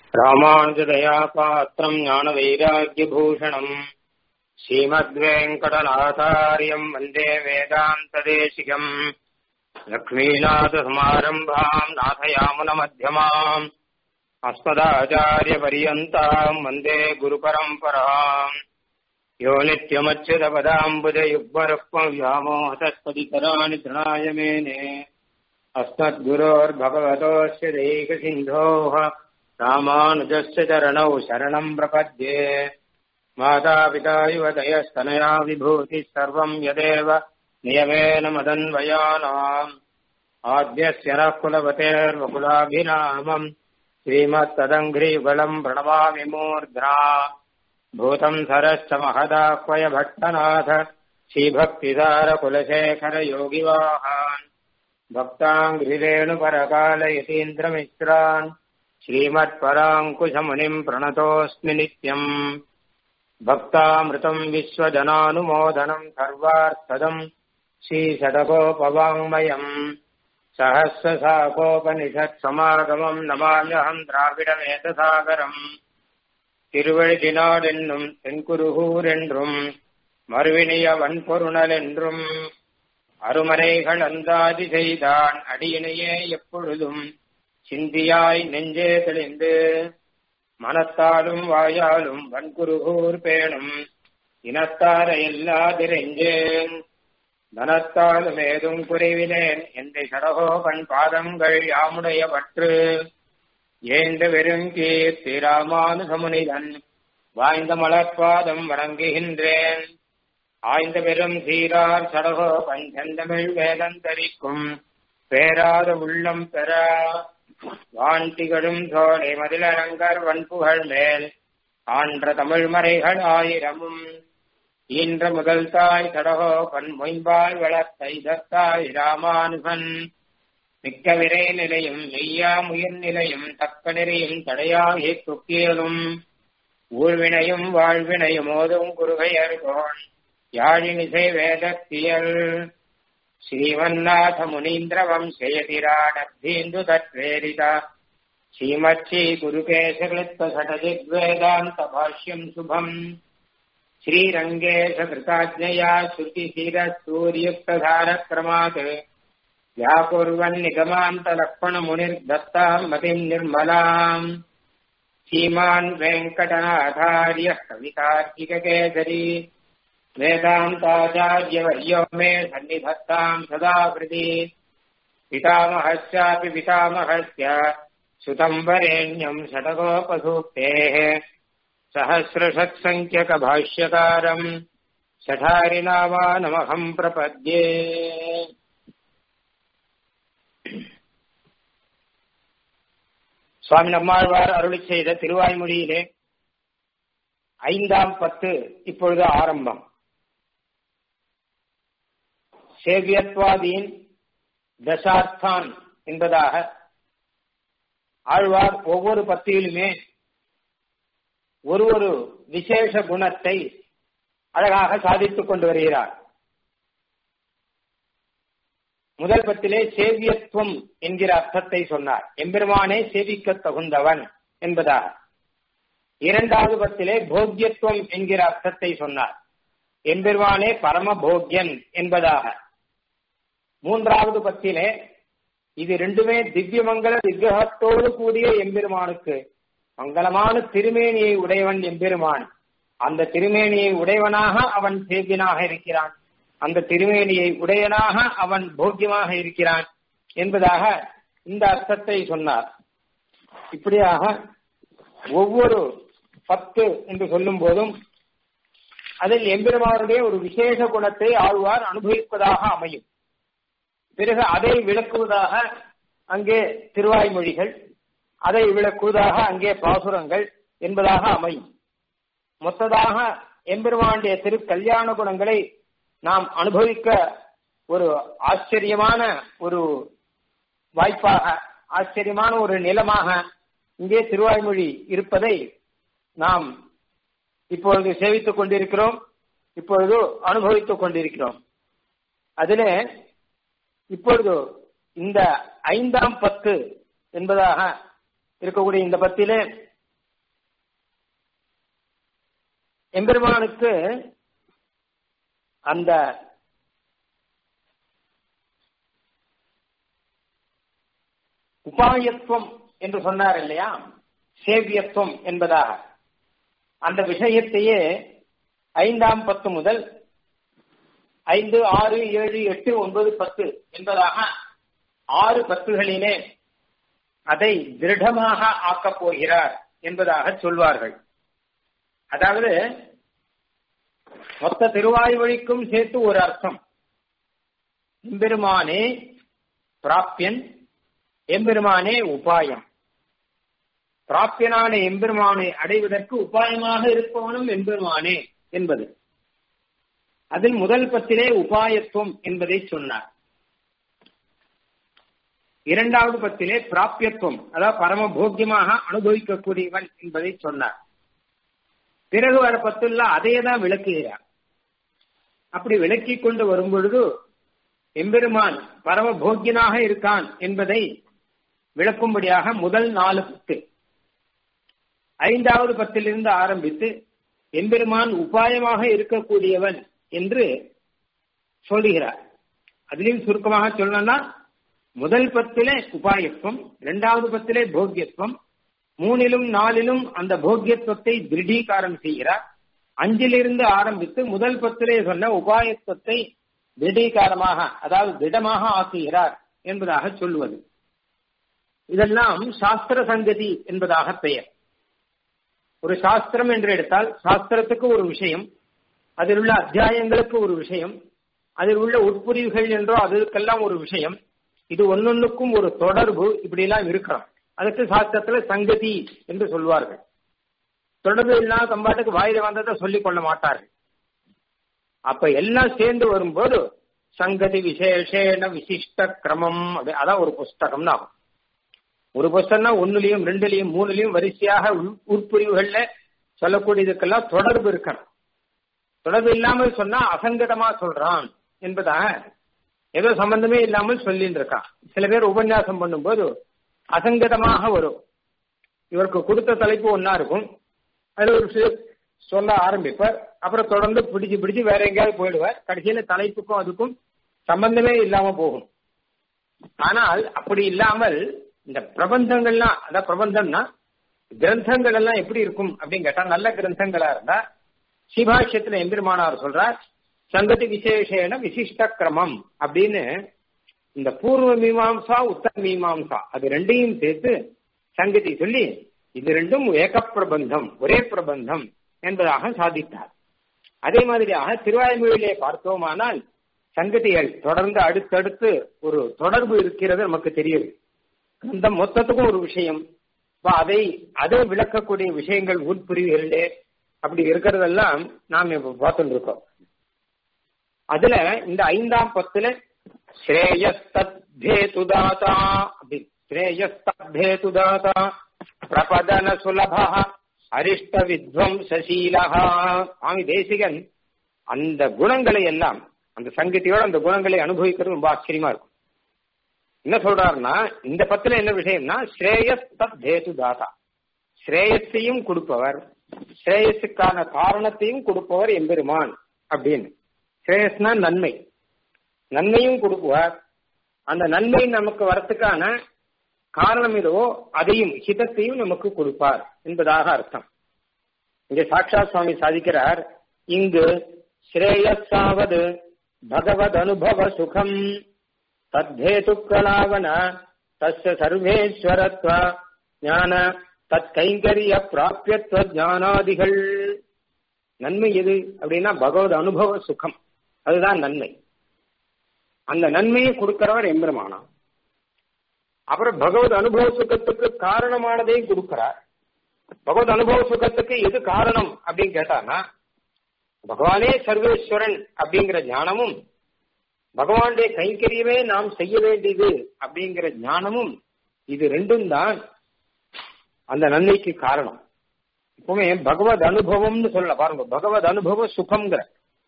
ராமானுஜதயா பாத்திரம் ஞானவைராக்கியபூஷணம் ஸ்ரீமத்வேங்கடநாதாரியம் வந்தே வேதாந்ததேசிகம் லக்ஷ்மீநாதசமாரம்பாம் நாथयामुनमध्यमाम् अस्मदाचार्यपर्यन्ताम् वन्दे गुरुपरम्पराम् यो नित्यमच्युतपदाम्बुजयुग्मरुक्मव्यामोहतस्पतितराणि तृणाय मेने अस्मद्गुरोर्भगवतोऽस्य दैकसिन्धोः रामानुजस्य चरणौ शरणम् प्रपद्ये मातापिता युवतयस्तनया विभूतिः सर्वम् यदेव नियमेन मदन्वयानाम् आद्यस्य नः कुलपतेर्वकुलाभिरामम् श्रीमत्तदङ्घ्रियुगलम् प्रणमामि मूर्ध्ना भूतम् सरश्च महदाह्वय भट्टनाथ श्रीभक्तिसारकुलशेखरयोगिवाहान् भक्ताङ्घ्रिरेणुपरकालयतीन्द्रमिश्रान् श्रीमत्पराङ्कुशमुनिम् प्रणतोऽस्मि नित्यम् भक्तामृतम् विश्वजनानुमोदनम् सर्वार्थदम् श्रीषडकोपवाङ्मयम् सहस्रसाकोपनिषत्समागमम् नमाम्यहम् द्राविडमेतसागरम् திருவழுதினாடென்னும் தென்குருகூர் என்றும் மறுவினிய வன்பொருணல் என்றும் அருமறைகள் அந்தாதி செய்தான் அடியினையே எப்பொழுதும் சிந்தியாய் நெஞ்சே தெளிந்து மனத்தாலும் வாயாலும் வன்குருகூர் பேணும் இனத்தார எல்லாதிரெஞ்சேன் தனத்தாலும் ஏதும் குறைவினேன் எந்த சடகோபன் பாதங்கள் யாமுடைய பற்று ஏந்த வெறுங்கீர்த்தி ராமானுசமுனிதன் வாய்ந்த மலர்பாதம் வணங்குகின்றேன் ஆய்ந்த பெரும் சீரார் சடகோ பஞ்சந்தமிழ் வேதந்தரிக்கும் பேராத உள்ளம் பெற வாண்டிகளும் சோலை மதிலரங்கர் வன்புகழ் மேல் ஆன்ற தமிழ் மறைகள் ஆயிரமும் ஈன்ற முதல் தாய் சடகோ பன் மொயம்பால் வளர்த்த இதத்தாய் ராமானுகன் மிக்க விரை நிலையும் மெய்யா முயல் நிலையும் தக்க நெறியும் தடையாகி துக்கியலும் ஊழ்வினையும் வாழ்வினையும் ஓதும் குருகையர்கோன் யாழினிசை வேதத்தியல் ஸ்ரீமன்னாத முனீந்திர வம்சயதிராடீந்து தத்வேரித ஸ்ரீமச்சி குருகேசகிருத்த சடஜித்வேதாந்த பாஷ்யம் சுபம் ஸ்ரீரங்கேஷ கிருதாஜ்ஞயா ஸ்ருதிசீர சூரியுக்ததாரக்ரமாத் व्याकुर्वन्निगमान्तलक्ष्मणमुनिर्दत्ताम् मतिम् निर्मलाम् श्रीमान् वेङ्कटनाथार्यः कवितार्किककेसरी वेदान्ताचार्यवर्यो मे सन्निधत्ताम् सदा कृति पितामहस्यापि पितामहस्य सुतम् वरेण्यम् षटकोपसूक्तेः सहस्रषट्सङ्ख्यकभाष्यकारम् शठारिनामानमहम् प्रपद्ये சுவாமி நம்மாழ்வார் அருளி செய்த திருவாய்மொழியிலே ஐந்தாம் பத்து இப்பொழுது ஆரம்பம் சேவியத்வாதியின் தசார்த்தான் என்பதாக ஆழ்வார் ஒவ்வொரு பத்தியிலுமே ஒரு ஒரு விசேஷ குணத்தை அழகாக சாதித்துக் கொண்டு வருகிறார் முதல் பத்திலே சேவியத்துவம் என்கிற அர்த்தத்தை சொன்னார் எம்பெருமானே சேவிக்க தகுந்தவன் என்பதாக இரண்டாவது பத்திலே போக்கியத்துவம் என்கிற அர்த்தத்தை சொன்னார் எம்பெருமானே பரம போக்யன் என்பதாக மூன்றாவது பத்திலே இது ரெண்டுமே திவ்யமங்கல விக்கிரகத்தோடு கூடிய எம்பெருமானுக்கு மங்களமான திருமேனியை உடையவன் எம்பெருமான் அந்த திருமேனியை உடையவனாக அவன் சேவியனாக இருக்கிறான் அந்த திருமேனியை உடையனாக அவன் போக்கியமாக இருக்கிறான் என்பதாக இந்த அர்த்தத்தை சொன்னார் இப்படியாக ஒவ்வொரு பத்து என்று சொல்லும் போதும் அதில் எம்பெருமானுடைய ஒரு விசேஷ குணத்தை ஆழ்வார் அனுபவிப்பதாக அமையும் பிறகு அதை விளக்குவதாக அங்கே திருவாய்மொழிகள் அதை விளக்குவதாக அங்கே பாசுரங்கள் என்பதாக அமையும் மொத்ததாக எம்பெருமானுடைய திரு கல்யாண குணங்களை நாம் அனுபவிக்க ஒரு ஆச்சரியமான ஒரு வாய்ப்பாக ஆச்சரியமான ஒரு நிலமாக இங்கே திருவாய்மொழி இருப்பதை நாம் இப்பொழுது சேவித்துக் கொண்டிருக்கிறோம் இப்பொழுது அனுபவித்துக் கொண்டிருக்கிறோம் அதிலே இப்பொழுது இந்த ஐந்தாம் பத்து என்பதாக இருக்கக்கூடிய இந்த பத்திலே எம்பெருமானுக்கு அந்த உபாயத்துவம் என்று சொன்னார் இல்லையா சேவியத்துவம் என்பதாக அந்த விஷயத்தையே ஐந்தாம் பத்து முதல் ஐந்து ஆறு ஏழு எட்டு ஒன்பது பத்து என்பதாக ஆறு பத்துகளிலே அதை திருடமாக ஆக்கப் போகிறார் என்பதாக சொல்வார்கள் அதாவது மொத்த திருவாய்மொழிக்கும் சேர்த்து ஒரு அர்த்தம் எம்பெருமானே பிராப்யன் எம்பெருமானே உபாயம் பிராப்யனான எம்பெருமானை அடைவதற்கு உபாயமாக இருப்பவனும் எம்பெருமானே என்பது அதில் முதல் பத்திலே உபாயத்துவம் என்பதை சொன்னார் இரண்டாவது பத்திலே பிராபியத்துவம் அதாவது பரம போக்கியமாக அனுபவிக்கக்கூடியவன் என்பதை சொன்னார் பிறகு வர பத்துள்ள அதையே தான் விளக்குகிறார் அப்படி விளக்கி கொண்டு வரும் பொழுது எம்பெருமான் பரம போக்கியனாக இருக்கான் என்பதை விளக்கும்படியாக முதல் நாலு பத்து ஐந்தாவது பத்திலிருந்து ஆரம்பித்து எம்பெருமான் உபாயமாக இருக்கக்கூடியவன் என்று சொல்லுகிறார் அதிலையும் சுருக்கமாக சொல்லணும்னா முதல் பத்திலே உபாயத்துவம் இரண்டாவது பத்திலே போக்கியத்துவம் மூணிலும் நாலிலும் அந்த போக்கியத்துவத்தை திருடீகாரம் செய்கிறார் அஞ்சிலிருந்து ஆரம்பித்து முதல் பத்திலே சொன்ன உபாயத்துவத்தை திடீகாரமாக அதாவது திடமாக ஆக்குகிறார் என்பதாக சொல்லுவது இதெல்லாம் சாஸ்திர சங்கதி என்பதாக பெயர் ஒரு சாஸ்திரம் என்று எடுத்தால் சாஸ்திரத்துக்கு ஒரு விஷயம் அதில் உள்ள அத்தியாயங்களுக்கு ஒரு விஷயம் அதில் உள்ள உட்புரிவுகள் என்றோ அதுக்கெல்லாம் ஒரு விஷயம் இது ஒன்னொன்னுக்கும் ஒரு தொடர்பு இப்படி எல்லாம் இருக்கிறோம் அதுக்கு சாஸ்திரத்துல சங்கதி என்று சொல்வார்கள் தொடர்பு இல்லாம தம்பாட்டுக்கு வாயில வந்ததை சொல்லிக் கொள்ள மாட்டார்கள் அப்ப எல்லாம் சேர்ந்து வரும்போது சங்கதி விசேஷேன விசிஷ்ட கிரமம் அதான் ஒரு புஸ்தகம்னு ஆகும் ஒரு புஸ்தகம்னா ஒன்னுலயும் ரெண்டுலயும் மூணுலயும் வரிசையாக உட்பிரிவுகள்ல சொல்லக்கூடியதுக்கெல்லாம் தொடர்பு இருக்கணும் தொடர்பு இல்லாமல் சொன்னா அசங்கதமா சொல்றான் என்பதாக ஏதோ சம்பந்தமே இல்லாமல் சொல்லிட்டு இருக்கான் சில பேர் உபன்யாசம் பண்ணும்போது அசங்கதமாக வரும் இவருக்கு கொடுத்த தலைப்பு ஒன்னா இருக்கும் அதுல ஒரு சொல்ல ஆரம்பிப்பார் அப்புறம் தொடர்ந்து பிடிச்சு பிடிச்சு வேற எங்கேயாவது போயிடுவார் கடைசியில தலைப்புக்கும் அதுக்கும் சம்பந்தமே இல்லாம போகும் ஆனால் அப்படி இல்லாமல் இந்த பிரபந்தங்கள்லாம் அதான் பிரபந்தம்னா கிரந்தங்கள் எல்லாம் எப்படி இருக்கும் அப்படின்னு கேட்டா நல்ல கிரந்தங்களா இருந்தா சிபாஷ்யத்துல எம்பெருமானார் சொல்றார் சங்கதி விசேஷேன விசிஷ்ட கிரமம் அப்படின்னு இந்த பூர்வ மீமாம்சா உத்தர மீமாம்சா அது ரெண்டையும் சேர்த்து சங்கதி சொல்லி இது ரெண்டும் ஏக பிரபந்தம் ஒரே பிரபந்தம் என்பதாக சாதித்தார் அதே மாதிரியாக திருவாய்மொழியிலே பார்த்தோமானால் சங்கதிகள் தொடர்ந்து அடுத்தடுத்து ஒரு தொடர்பு இருக்கிறது நமக்கு தெரியுது அந்த மொத்தத்துக்கும் ஒரு விஷயம் அதை அதை விளக்கக்கூடிய விஷயங்கள் உட்பிரிவுகளிலே அப்படி இருக்கிறதெல்லாம் நாம் இப்ப பார்த்துட்டு இருக்கோம் அதுல இந்த ஐந்தாம் பத்துல ஸ்ரேயஸ்தேதுதாதா அப்படி ஸ்ரேயஸ்தேதுதாதா பிரபதன சுலபா அரிஷ்ட வித்வம் சசீலகா சுவாமி தேசிகன் அந்த குணங்களை எல்லாம் அந்த சங்கீதியோட அந்த குணங்களை அனுபவிக்கிறது ரொம்ப ஆச்சரியமா இருக்கும் என்ன சொல்றாருன்னா இந்த பத்துல என்ன விஷயம்னா ஸ்ரேயஸ் தேது தாதா ஸ்ரேயஸையும் கொடுப்பவர் ஸ்ரேயஸுக்கான காரணத்தையும் கொடுப்பவர் எம்பெருமான் அப்படின்னு ஸ்ரேயஸ்னா நன்மை நன்மையும் கொடுக்குவார் அந்த நன்மை நமக்கு வரத்துக்கான காரணம் எதுவோ அதையும் ஹிதத்தையும் நமக்கு கொடுப்பார் என்பதாக அர்த்தம் இங்க சாட்சாத் சுவாமி சாதிக்கிறார் இங்கு ஸ்ரேயஸாவது பகவத் அனுபவ சுகம் தத்தேதுக்களாவன தஸ்ய சர்வேஸ்வரத்வ ஞான தத் கைங்கரிய பிராபியத்துவ ஞானாதிகள் நன்மை எது அப்படின்னா பகவத் அனுபவ சுகம் அதுதான் நன்மை அந்த நன்மையை கொடுக்கிறவர் எம்பெருமானா அப்புறம் பகவத் அனுபவ சுகத்துக்கு காரணமானதையும் கொடுக்கிறார் பகவத் அனுபவ சுகத்துக்கு எது காரணம் அப்படின்னு கேட்டானா பகவானே சர்வேஸ்வரன் அப்படிங்கிற ஞானமும் பகவானுடைய கைங்கரியமே நாம் செய்ய வேண்டியது அப்படிங்கிற ஞானமும் இது ரெண்டும் தான் அந்த நன்மைக்கு காரணம் இப்பவுமே பகவத் அனுபவம்னு சொல்ல பாருங்க பகவத் அனுபவ சுகம்ங்கிற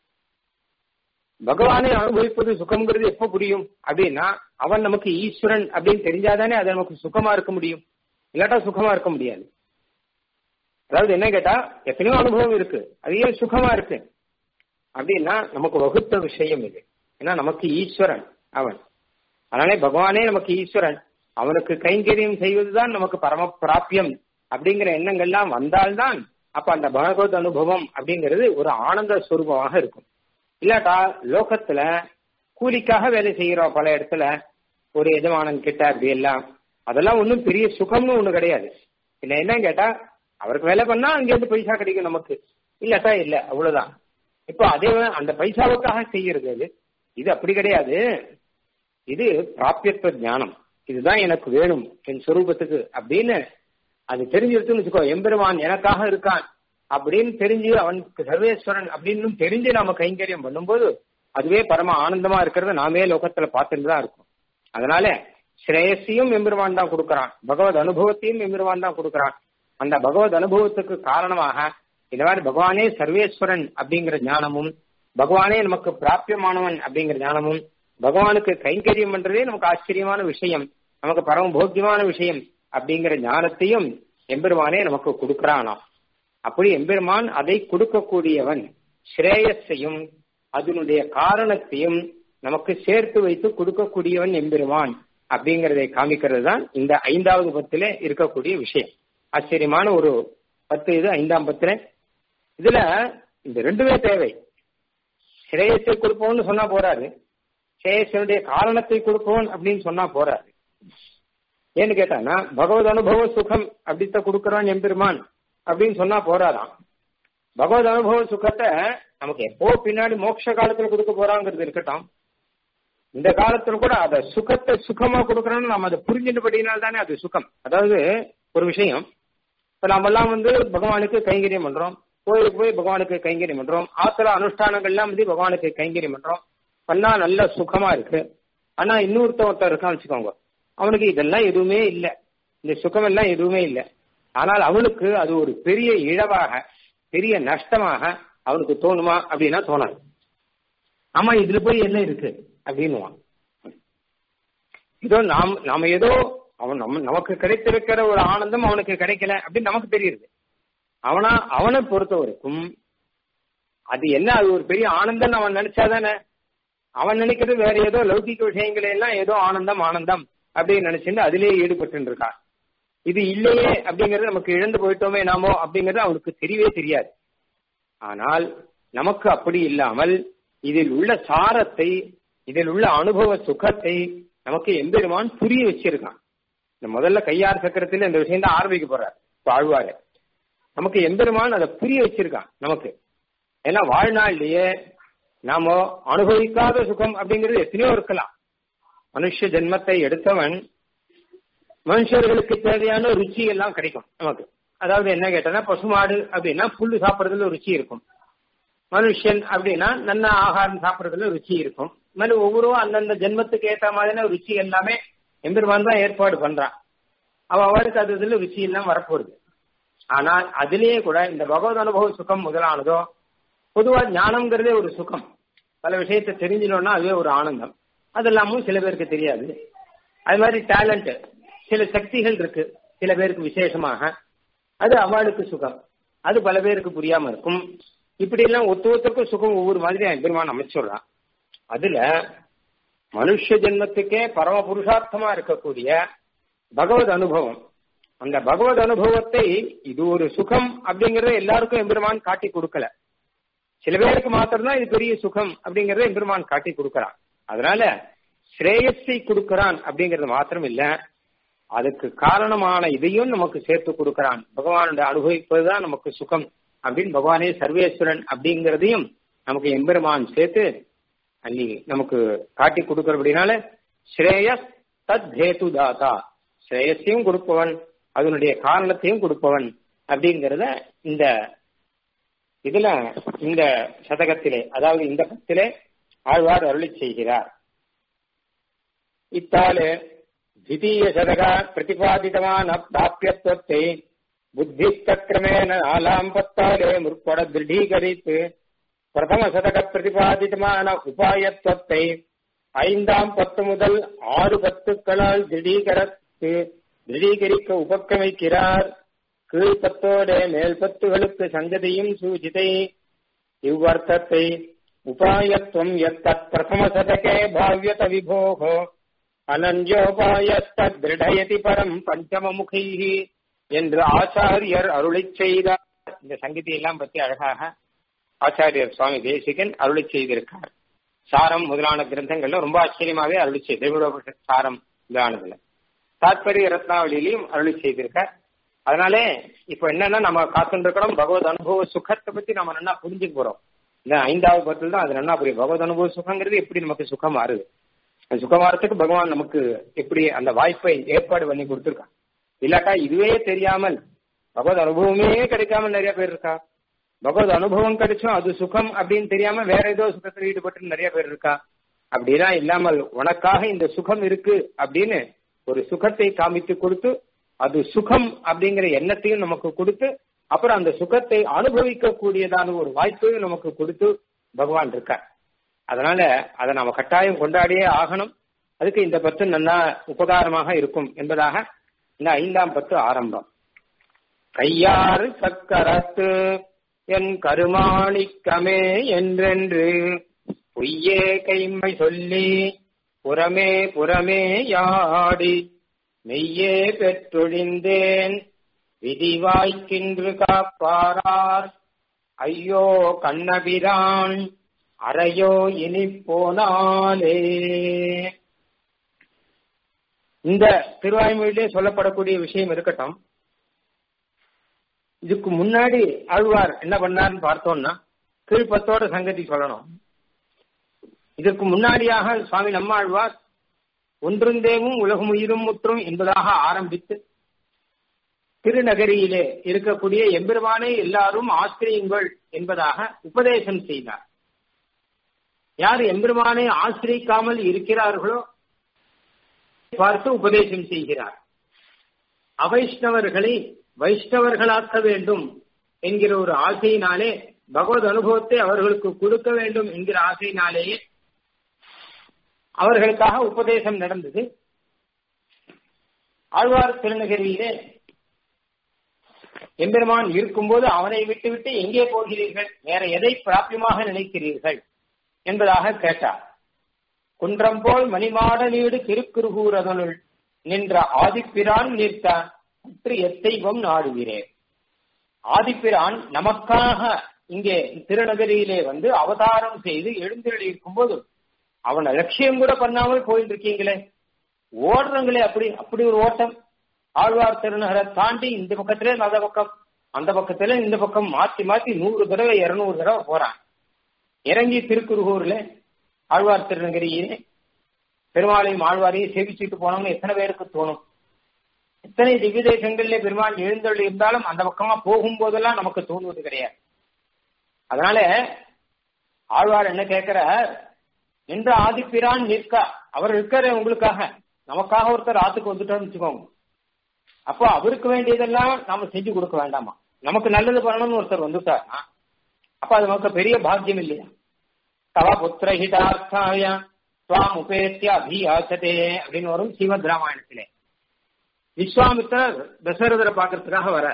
பகவானை அனுபவிப்பது சுகம்ங்கிறது எப்ப புரியும் அப்படின்னா அவன் நமக்கு ஈஸ்வரன் அப்படின்னு தெரிஞ்சாதானே அது நமக்கு சுகமா இருக்க முடியும் இல்லாட்டா சுகமா இருக்க முடியாது அதாவது என்ன கேட்டா எத்தனையோ அனுபவம் இருக்கு அது ஏன் சுகமா இருக்கு அப்படின்னா நமக்கு வகுத்த விஷயம் இது ஏன்னா நமக்கு ஈஸ்வரன் அவன் அதனாலே பகவானே நமக்கு ஈஸ்வரன் அவனுக்கு கைங்கரியம் செய்வதுதான் நமக்கு பரம பிராபியம் அப்படிங்கிற எண்ணங்கள்லாம் வந்தால்தான் அப்ப அந்த பகவத் அனுபவம் அப்படிங்கிறது ஒரு ஆனந்த ஸ்வரூபமாக இருக்கும் இல்லாட்டா லோகத்துல கூலிக்காக வேலை செய்கிறோம் பல இடத்துல ஒரு எஜமானன் கிட்ட அப்படி எல்லாம் அதெல்லாம் ஒன்றும் பெரிய சுகம்னு ஒண்ணு கிடையாது இல்ல என்ன கேட்டா அவருக்கு வேலை பண்ணா அங்கேருந்து பைசா கிடைக்கும் நமக்கு இல்லாட்டா இல்ல அவ்வளவுதான் இப்போ அதே அந்த பைசாவுக்காக செய்யறது அது இது அப்படி கிடையாது இது பிராபியத்துவ ஞானம் இதுதான் எனக்கு வேணும் என் சொரூபத்துக்கு அப்படின்னு அது தெரிஞ்சிருச்சுன்னு வச்சுக்கோ எம்பெருமான் எனக்காக இருக்கான் அப்படின்னு தெரிஞ்சு அவனுக்கு சர்வேஸ்வரன் அப்படின்னு தெரிஞ்சு நாம கைங்கரியம் பண்ணும்போது அதுவே பரம ஆனந்தமா இருக்கிறத நாமே லோகத்துல பார்த்துட்டு தான் இருக்கும் அதனால ஸ்ரேயஸையும் எம்பெருமான் தான் கொடுக்கறான் பகவத் அனுபவத்தையும் எம்பெருமான் தான் கொடுக்கறான் அந்த பகவத் அனுபவத்துக்கு காரணமாக இந்த மாதிரி பகவானே சர்வேஸ்வரன் அப்படிங்கிற ஞானமும் பகவானே நமக்கு பிராபியமானவன் அப்படிங்கிற ஞானமும் பகவானுக்கு கைங்கரியம் பண்றதே நமக்கு ஆச்சரியமான விஷயம் நமக்கு பரம போக்கியமான விஷயம் அப்படிங்கிற ஞானத்தையும் எம்பெருமானே நமக்கு கொடுக்கறானாம் அப்படி எம்பெருமான் அதை கொடுக்கக்கூடியவன் ஸ்ரேயஸையும் அதனுடைய காரணத்தையும் நமக்கு சேர்த்து வைத்து கொடுக்கக்கூடியவன் எம்பெருமான் அப்படிங்கறதை காமிக்கிறது தான் இந்த ஐந்தாவது பத்தில இருக்கக்கூடிய விஷயம் ஆச்சரியமான ஒரு பத்து இது ஐந்தாம் பத்துல இதுல இந்த ரெண்டுமே தேவை ஸ்ரேயஸை கொடுப்போம்னு சொன்னா போறாரு ஸ்ரேயஸனுடைய காரணத்தை கொடுப்போம் அப்படின்னு சொன்னா போறாரு ஏன்னு கேட்டானா பகவத் அனுபவ சுகம் அப்படித்தான் கொடுக்கறான் எம்பெருமான் அப்படின்னு சொன்னா போறாராம் பகவத் அனுபவ சுகத்தை நமக்கு எப்போ பின்னாடி மோட்ச காலத்துல கொடுக்க போறாங்கிறது இருக்கட்டும் இந்த காலத்துல கூட அத சுகத்தை சுகமா கொடுக்கறோம்னு நம்ம அதை புரிஞ்சின்றபடினால் தானே அது சுகம் அதாவது ஒரு விஷயம் இப்ப நம்ம எல்லாம் வந்து பகவானுக்கு கைங்கரியம் பண்றோம் கோயிலுக்கு போய் பகவானுக்கு கைங்கரியம் பண்றோம் ஆத்திர அனுஷ்டானங்கள்லாம் வந்து பகவானுக்கு கைங்கரியம் பண்றோம் பண்ணா நல்ல சுகமா இருக்கு ஆனா இன்னொருத்த ஒருத்தர் இருக்கான்னு வச்சுக்கோங்க அவனுக்கு இதெல்லாம் எதுவுமே இல்லை இந்த சுகம் எல்லாம் எதுவுமே இல்லை ஆனால் அவனுக்கு அது ஒரு பெரிய இழவாக பெரிய நஷ்டமாக அவனுக்கு தோணுமா அப்படின்னா தோணாது ஆமா இதுல போய் என்ன இருக்கு அப்படின்னுவான் இதோ நாம் நாம ஏதோ அவன் நம்ம நமக்கு கிடைத்திருக்கிற ஒரு ஆனந்தம் அவனுக்கு கிடைக்கல அப்படின்னு நமக்கு தெரியுது அவனா அவனை பொறுத்த வரைக்கும் அது என்ன அது ஒரு பெரிய ஆனந்தம் அவன் நினைச்சாதானே அவன் நினைக்கிறது வேற ஏதோ லௌகிக விஷயங்களை எல்லாம் ஏதோ ஆனந்தம் ஆனந்தம் அப்படின்னு நினைச்சுட்டு அதிலேயே ஈடுபட்டு இருக்கான் இது இல்லையே அப்படிங்கறது நமக்கு இழந்து போயிட்டோமே நாமோ அப்படிங்கறது அவனுக்கு தெரியவே தெரியாது ஆனால் நமக்கு அப்படி இல்லாமல் இதில் உள்ள சாரத்தை இதில் உள்ள அனுபவ சுகத்தை நமக்கு எம்பெருமான் புரிய வச்சிருக்கான் இந்த முதல்ல கையார் சக்கரத்தில் இந்த விஷயம் தான் ஆரம்பிக்க போறார் வாழ்வாரு நமக்கு எம்பெருமான் அதை புரிய வச்சிருக்கான் நமக்கு ஏன்னா வாழ்நாள்லயே நாம அனுபவிக்காத சுகம் அப்படிங்கிறது எத்தனையோ இருக்கலாம் மனுஷ ஜென்மத்தை எடுத்தவன் மனுஷர்களுக்கு தேவையான ருச்சி எல்லாம் கிடைக்கும் நமக்கு அதாவது என்ன கேட்டனா பசுமாடு அப்படின்னா புல்லு சாப்பிடுறதுல ருச்சி இருக்கும் மனுஷன் அப்படின்னா நல்ல ஆகாரம் சாப்பிடுறதுல ருச்சி இருக்கும் இந்த மாதிரி ஒவ்வொருவரும் அந்தந்த ஜென்மத்துக்கு ஏற்ற மாதிரியான ருச்சி எல்லாமே எம்பெருமான் தான் ஏற்பாடு பண்றான் அவ அவருக்கு அது இதுல ருச்சி எல்லாம் வரப்போகுது ஆனால் அதுலயே கூட இந்த பகவத் அனுபவ சுகம் முதலானதோ பொதுவா ஞானம்ங்கிறதே ஒரு சுகம் பல விஷயத்தை தெரிஞ்சினோம்னா அதுவே ஒரு ஆனந்தம் அதெல்லாமும் சில பேருக்கு தெரியாது அது மாதிரி டேலண்ட் சில சக்திகள் இருக்கு சில பேருக்கு விசேஷமாக அது அவளுக்கு சுகம் அது பல பேருக்கு புரியாம இருக்கும் இப்படி எல்லாம் ஒத்து ஒருத்தருக்கும் சுகம் ஒவ்வொரு மாதிரி பெருமான் அமைச்சுடுறான் அதுல மனுஷ ஜென்மத்துக்கே பரம புருஷார்த்தமா இருக்கக்கூடிய பகவத் அனுபவம் அந்த பகவத் அனுபவத்தை இது ஒரு சுகம் அப்படிங்கறத எல்லாருக்கும் எம்பெருமான் காட்டி கொடுக்கல சில பேருக்கு மாத்திரம்தான் இது பெரிய சுகம் அப்படிங்கறத எம்பெருமான் காட்டி கொடுக்கறான் அதனால ஸ்ரேயஸை கொடுக்கறான் அப்படிங்கறது மாத்திரம் இல்ல அதுக்கு காரணமான இதையும் நமக்கு சேர்த்து கொடுக்கறான் பகவானுடைய அனுபவிப்பதுதான் நமக்கு சுகம் அப்படின்னு பகவானே சர்வேஸ்வரன் அப்படிங்கறதையும் நமக்கு எம்பெருமான் சேர்த்து அள்ளி நமக்கு காட்டி கொடுக்கறபடினால ஸ்ரேயஸ் தத் ஹேது தாத்தா ஸ்ரேயஸையும் கொடுப்பவன் அதனுடைய காரணத்தையும் கொடுப்பவன் அப்படிங்கறத இந்த இதுல இந்த சதகத்திலே அதாவது இந்த பத்திலே ஆழ்வார் அருளி செய்கிறார் இத்தாலே द्वितीय शतक प्रतिपादितवान् प्राप्यत्वத்தை बुद्धिस्तक्रमेण नालाम् पत्ताले मुற்பட திருடீகரித்து பிரதம சதக பிரதிபாதிதமான உபாயத்துவத்தை ஐந்தாம் பத்து முதல் ஆறு பத்துக்களால் திடீகரத்து திடீகரிக்க உபக்கமிக்கிறார் கீழ்பத்தோட மேல் பத்துகளுக்கு சங்கதியும் சூச்சிதை இவ்வர்த்தத்தை உபாயத்துவம் எத்தத் பிரதம சதகே பாவ்யத விபோகோ அனன்யோபாயஸ்திருடயதி பரம் பஞ்சமமுகை என்று ஆச்சாரியர் அருளை செய்தார் இந்த சங்கீதி எல்லாம் பத்தி அழகாக ஆச்சாரியர் சுவாமி தேசிகன் அருளை செய்திருக்கார் சாரம் முதலான கிரந்தங்கள்ல ரொம்ப ஆச்சரியமாவே அருளி செய்து திருவிழா சாரம் முதலானதுல தாத்பரிய ரத்னாவளியிலையும் அருளி செய்திருக்கார் அதனாலே இப்ப என்னன்னா நம்ம காத்துட்டு இருக்கணும் பகவத் அனுபவ சுகத்தை பத்தி நம்ம நல்லா புரிஞ்சுக்க போறோம் இந்த ஐந்தாவது பத்தில் தான் அது நல்லா புரியும் பகவத் அனுபவ சுகங்கிறது எப்படி நமக்கு சுகம் மாறுது அந்த சுகமாறத்துக்கு பகவான் நமக்கு எப்படி அந்த வாய்ப்பை ஏற்பாடு பண்ணி கொடுத்துருக்கான் இல்லாட்டா இதுவே தெரியாமல் பகவத் அனுபவமே கிடைக்காம நிறைய பேர் இருக்கா பகவத் அனுபவம் கிடைச்சும் அது சுகம் அப்படின்னு தெரியாம வேற ஏதோ சுகத்தில் ஈடுபட்டு நிறைய பேர் இருக்கா அப்படிலாம் இல்லாமல் உனக்காக இந்த சுகம் இருக்கு அப்படின்னு ஒரு சுகத்தை காமித்து கொடுத்து அது சுகம் அப்படிங்கிற எண்ணத்தையும் நமக்கு கொடுத்து அப்புறம் அந்த சுகத்தை அனுபவிக்க கூடியதான ஒரு வாய்ப்பையும் நமக்கு கொடுத்து பகவான் இருக்கார் அதனால அதை நாம கட்டாயம் கொண்டாடியே ஆகணும் அதுக்கு இந்த பத்து நல்லா உபகாரமாக இருக்கும் என்பதாக இந்த ஐந்தாம் பத்து ஆரம்பம் கையாறு சக்கரத்து என் கருமாணிக்கமே என்றென்று பொய்யே கைமை சொல்லி புறமே புறமே யாடி மெய்யே பெற்றொழிந்தேன் விதி வாய்க்கின்று காப்பாரார் ஐயோ கண்ணபிரான் அறையோ இனி போனாலே இந்த திருவாய்மொழியிலே சொல்லப்படக்கூடிய விஷயம் இருக்கட்டும் இதுக்கு முன்னாடி ஆழ்வார் என்ன பண்ணார்னு பார்த்தோம்னா கீழ்பத்தோட சங்கதி சொல்லணும் இதற்கு முன்னாடியாக சுவாமி நம்மாழ்வார் ஒன்றுந்தேவும் உலகம் உயிரும் முற்றும் என்பதாக ஆரம்பித்து திருநகரியிலே இருக்கக்கூடிய எம்பெருமானே எல்லாரும் ஆசிரியுங்கள் என்பதாக உபதேசம் செய்தார் யார் எம்பெருமானை ஆசிரியிக்காமல் இருக்கிறார்களோ பார்த்து உபதேசம் செய்கிறார் அவைஷ்ணவர்களை வைஷ்ணவர்களாக்க வேண்டும் என்கிற ஒரு ஆசையினாலே பகவத் அனுபவத்தை அவர்களுக்கு கொடுக்க வேண்டும் என்கிற ஆசையினாலேயே அவர்களுக்காக உபதேசம் நடந்தது ஆழ்வார் திருநகரியிலே எம்பெருமான் இருக்கும்போது அவனை விட்டுவிட்டு எங்கே போகிறீர்கள் வேற எதை பிராபியமாக நினைக்கிறீர்கள் என்பதாக கேட்டார் குன்றம் போல் மணிமாட நீடு திருக்குறுகூரதனுள் நின்ற ஆதிப்பிரான் நிற்கான் பற்றி எத்தைவம் நாடுகிறேன் ஆதிப்பிரான் நமக்காக இங்கே திருநகரியிலே வந்து அவதாரம் செய்து எழுந்தருளி இருக்கும்போது அவனை லட்சியம் கூட பண்ணாமல் போயிட்டு இருக்கீங்களே ஓடுறங்களே அப்படி அப்படி ஒரு ஓட்டம் ஆழ்வார் திருநகரை தாண்டி இந்த பக்கத்திலே அந்த பக்கம் அந்த பக்கத்துல இந்த பக்கம் மாத்தி மாத்தி நூறு தடவை இருநூறு தடவை போறான் இறங்கி திருக்குறுகூர்ல ஆழ்வார் திருநகரியிலே பெருமாளையும் ஆழ்வாரையும் சேவிச்சுட்டு போனோம்னு எத்தனை பேருக்கு தோணும் எத்தனை திவ்ய தேசங்கள்ல பெருமாள் எழுந்தருள் இருந்தாலும் அந்த பக்கமா போகும்போதெல்லாம் நமக்கு தோணுவது கிடையாது அதனால ஆழ்வார் என்ன கேட்கிற என்ற ஆதிப்பிரான் நிற்க அவர் இருக்கிற உங்களுக்காக நமக்காக ஒருத்தர் ஆத்துக்கு வந்துட்டோம்னு வச்சுக்கோங்க அப்போ அவருக்கு வேண்டியதெல்லாம் நாம செஞ்சு கொடுக்க வேண்டாமா நமக்கு நல்லது பண்ணணும்னு ஒருத்தர் வந்துட்டாருன்னா அப்ப அது நமக்கு பெரிய பாக்கியம் இல்லையா தவ புத்திரஹிதார்த்தாய துவாம் உபேத்திய அபியாச்சதே அப்படின்னு வரும் ஸ்ரீமத் ராமாயணத்திலே விஸ்வாமித்தர் தசரதரை பாக்குறதுக்காக வர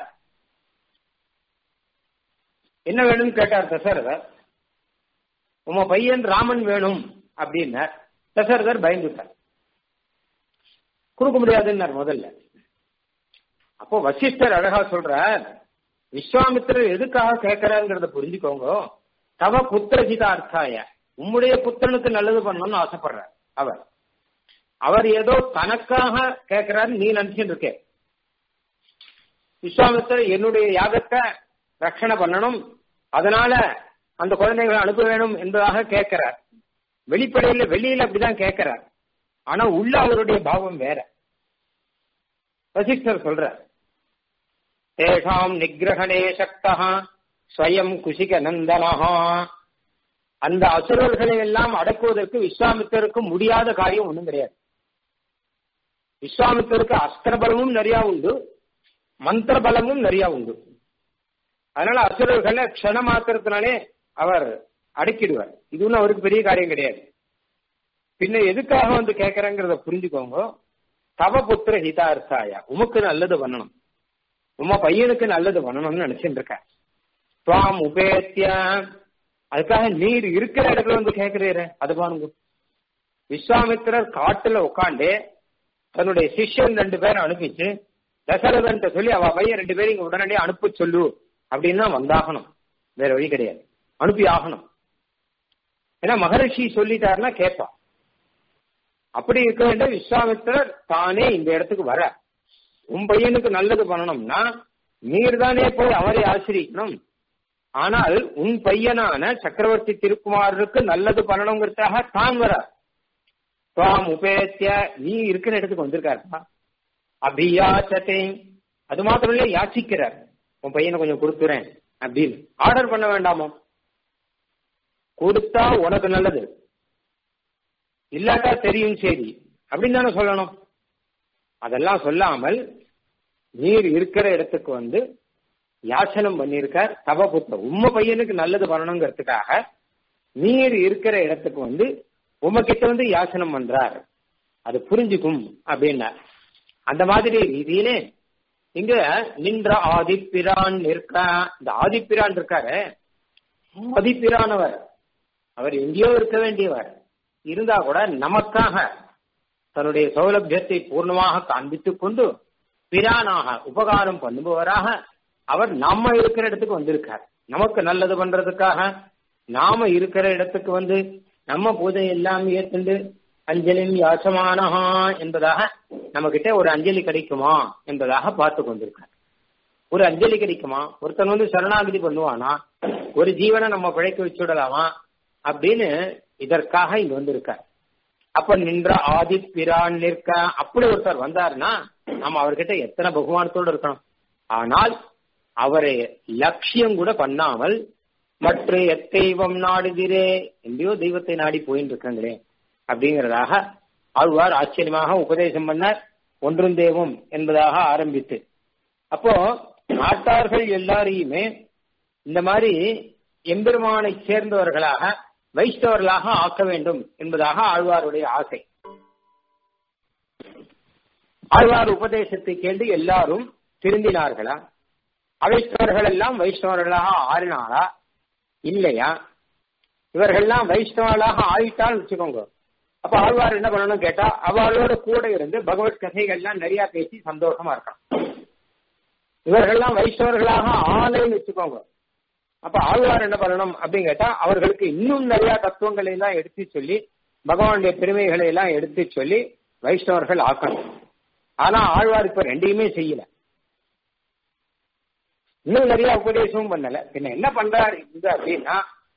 என்ன வேணும்னு கேட்டார் தசரதர் உங்க பையன் ராமன் வேணும் அப்படின்னார் தசரதர் பயந்துட்டார் கொடுக்க முடியாதுன்னார் முதல்ல அப்போ வசிஷ்டர் அழகா சொல்றார் விஸ்வாமித்திரர் எதுக்காக கேட்கிறாருங்கிறத புரிஞ்சுக்கோங்க தவ புத்திரஹிதார்த்தாய உம்முடைய புத்திரனுக்கு நல்லது பண்ணணும்னு ஆசைப்படுறார் அவர் அவர் ஏதோ தனக்காக கேட்கிறாரு நீ நினைச்சுட்டு இருக்க விஸ்வாமித்திரர் என்னுடைய யாகத்தை ரட்சணை பண்ணணும் அதனால அந்த குழந்தைகளை அனுப்ப வேணும் என்பதாக கேட்கிறார் வெளிப்படையில வெளியில அப்படிதான் கேட்கிறார் ஆனா உள்ள அவருடைய பாவம் வேற வசிஷ்டர் சொல்ற தேஷாம் நிகிரகணே சக்தா ஸ்வயம் குசிக நந்தனஹா அந்த அசுரர்களை எல்லாம் அடக்குவதற்கு விஸ்வாமித்தருக்கு முடியாத காரியம் ஒண்ணும் கிடையாது விஸ்வாமித்தருக்கு அஸ்திர பலமும் நிறைய உண்டு மந்திர பலமும் நிறைய உண்டு அதனால அசுரர்களை க்ஷண மாத்திரத்தினாலே அவர் அடக்கிடுவார் இது ஒன்றும் அவருக்கு பெரிய காரியம் கிடையாது பின்ன எதுக்காக வந்து கேட்கறங்கிறத புரிஞ்சுக்கோங்க தவ புத்திர ஹிதார்த்தாயா உமக்கு நல்லது பண்ணணும் உமா பையனுக்கு நல்லது பண்ணணும்னு நினைச்சிட்டு இருக்க துவாம் உபேத்திய அதுக்காக நீர் இருக்கிற இடத்துல வந்து கேட்கிறீரு அது பாருங்க விஸ்வாமித்திரர் காட்டுல உட்காந்து தன்னுடைய சிஷ்யன் ரெண்டு பேரை அனுப்பிச்சு தசரதன் சொல்லி அவ பையன் ரெண்டு பேரும் இங்க உடனடியே அனுப்ப சொல்லு அப்படின்னா வந்தாகணும் வேற வழி கிடையாது அனுப்பி ஆகணும் ஏன்னா மகரிஷி சொல்லிட்டாருன்னா கேட்பான் அப்படி இருக்க வேண்டிய விஸ்வாமித்திரர் தானே இந்த இடத்துக்கு வர உன் பையனுக்கு நல்லது பண்ணணும்னா நீர் தானே போய் அவரை ஆசிரியக்கணும் ஆனால் உன் பையனான சக்கரவர்த்தி திருக்குமாரருக்கு நல்லது பண்ணணுங்கிறதுக்காக தான் வர துவாம் உபேத்திய நீ இருக்கிற இடத்துக்கு வந்திருக்காருப்பா அபியாச்சத்தை அது மாத்திரம் இல்ல யாச்சிக்கிறார் உன் பையனை கொஞ்சம் கொடுத்துறேன் அப்படின்னு ஆர்டர் பண்ண வேண்டாமோ கொடுத்தா உனக்கு நல்லது இல்லாட்டா தெரியும் சரி அப்படின்னு தானே சொல்லணும் அதெல்லாம் சொல்லாமல் நீர் இருக்கிற இடத்துக்கு வந்து யாசனம் பண்ணியிருக்கார் தவபுத்த உம்ம பையனுக்கு நல்லது பண்ணணுங்கிறதுக்காக நீர் இருக்கிற இடத்துக்கு வந்து உமகிட்ட வந்து யாசனம் பண்றார் அது புரிஞ்சுக்கும் அப்படின்னா அந்த மாதிரி ரீதியிலே இங்க நின்ற ஆதிப்பிரான் நிற்க இந்த ஆதிப்பிரான் இருக்காரு ஆதிப்பிரானவர் அவர் எங்கேயோ இருக்க வேண்டியவர் இருந்தா கூட நமக்காக தன்னுடைய சௌலபியத்தை பூர்ணமாக காண்பித்துக் கொண்டு பிரானாக உபகாரம் பண்ணுபவராக அவர் நம்ம இருக்கிற இடத்துக்கு வந்திருக்கார் நமக்கு நல்லது பண்றதுக்காக நாம இருக்கிற இடத்துக்கு வந்து நம்ம பூஜை எல்லாம் ஏத்துண்டு அஞ்சலின் யாசமானஹா என்பதாக நம்ம கிட்ட ஒரு அஞ்சலி கிடைக்குமா என்பதாக பார்த்து கொண்டிருக்கார் ஒரு அஞ்சலி கிடைக்குமா ஒருத்தன் வந்து சரணாகதி பண்ணுவானா ஒரு ஜீவனை நம்ம பிழைக்க வச்சுடலாமா அப்படின்னு இதற்காக இங்க வந்திருக்கார் அப்ப நின்ற ஆதிப்பிரான் நிற்க அப்படி ஒருத்தர் வந்தாருன்னா நம்ம அவர்கிட்ட எத்தனை பகுமானத்தோடு இருக்கணும் ஆனால் அவரை லட்சியம் கூட பண்ணாமல் மற்ற எத்தெய்வம் நாடுகிறே எங்கேயோ தெய்வத்தை நாடி போயின்னு இருக்காங்களே அப்படிங்கிறதாக ஆழ்வார் ஆச்சரியமாக உபதேசம் பண்ணார் ஒன்றும் தெய்வம் என்பதாக ஆரம்பித்து அப்போ நாட்டார்கள் எல்லாரையுமே இந்த மாதிரி எம்பெருமானை சேர்ந்தவர்களாக வைஷ்ணவர்களாக ஆக்க வேண்டும் என்பதாக ஆழ்வாருடைய ஆசை ஆழ்வார் உபதேசத்தை கேட்டு எல்லாரும் திருந்தினார்களா அவைஷ்ணவர்கள் எல்லாம் வைஷ்ணவர்களாக ஆறினாரா இல்லையா இவர்கள்லாம் வைஷ்ணவர்களாக ஆயிட்டால் வச்சுக்கோங்க அப்ப ஆழ்வார் என்ன பண்ணணும் கேட்டா அவளோட கூட இருந்து பகவத் கதைகள்லாம் நிறைய பேசி சந்தோஷமா இருக்கான் இவர்கள்லாம் வைஷ்ணவர்களாக ஆலைன்னு வச்சுக்கோங்க அப்ப ஆழ்வார் என்ன பண்ணணும் அப்படின்னு கேட்டா அவர்களுக்கு இன்னும் நிறைய தத்துவங்களை எல்லாம் எடுத்து சொல்லி பகவானுடைய பெருமைகளை எல்லாம் எடுத்து சொல்லி வைஷ்ணவர்கள் ஆக்கணும் ஆனா ஆழ்வார் இப்ப ரெண்டையுமே செய்யல இன்னும் நிறைய உபதேசமும் பண்ணல பின்ன என்ன பண்றாரு இது அப்படின்னா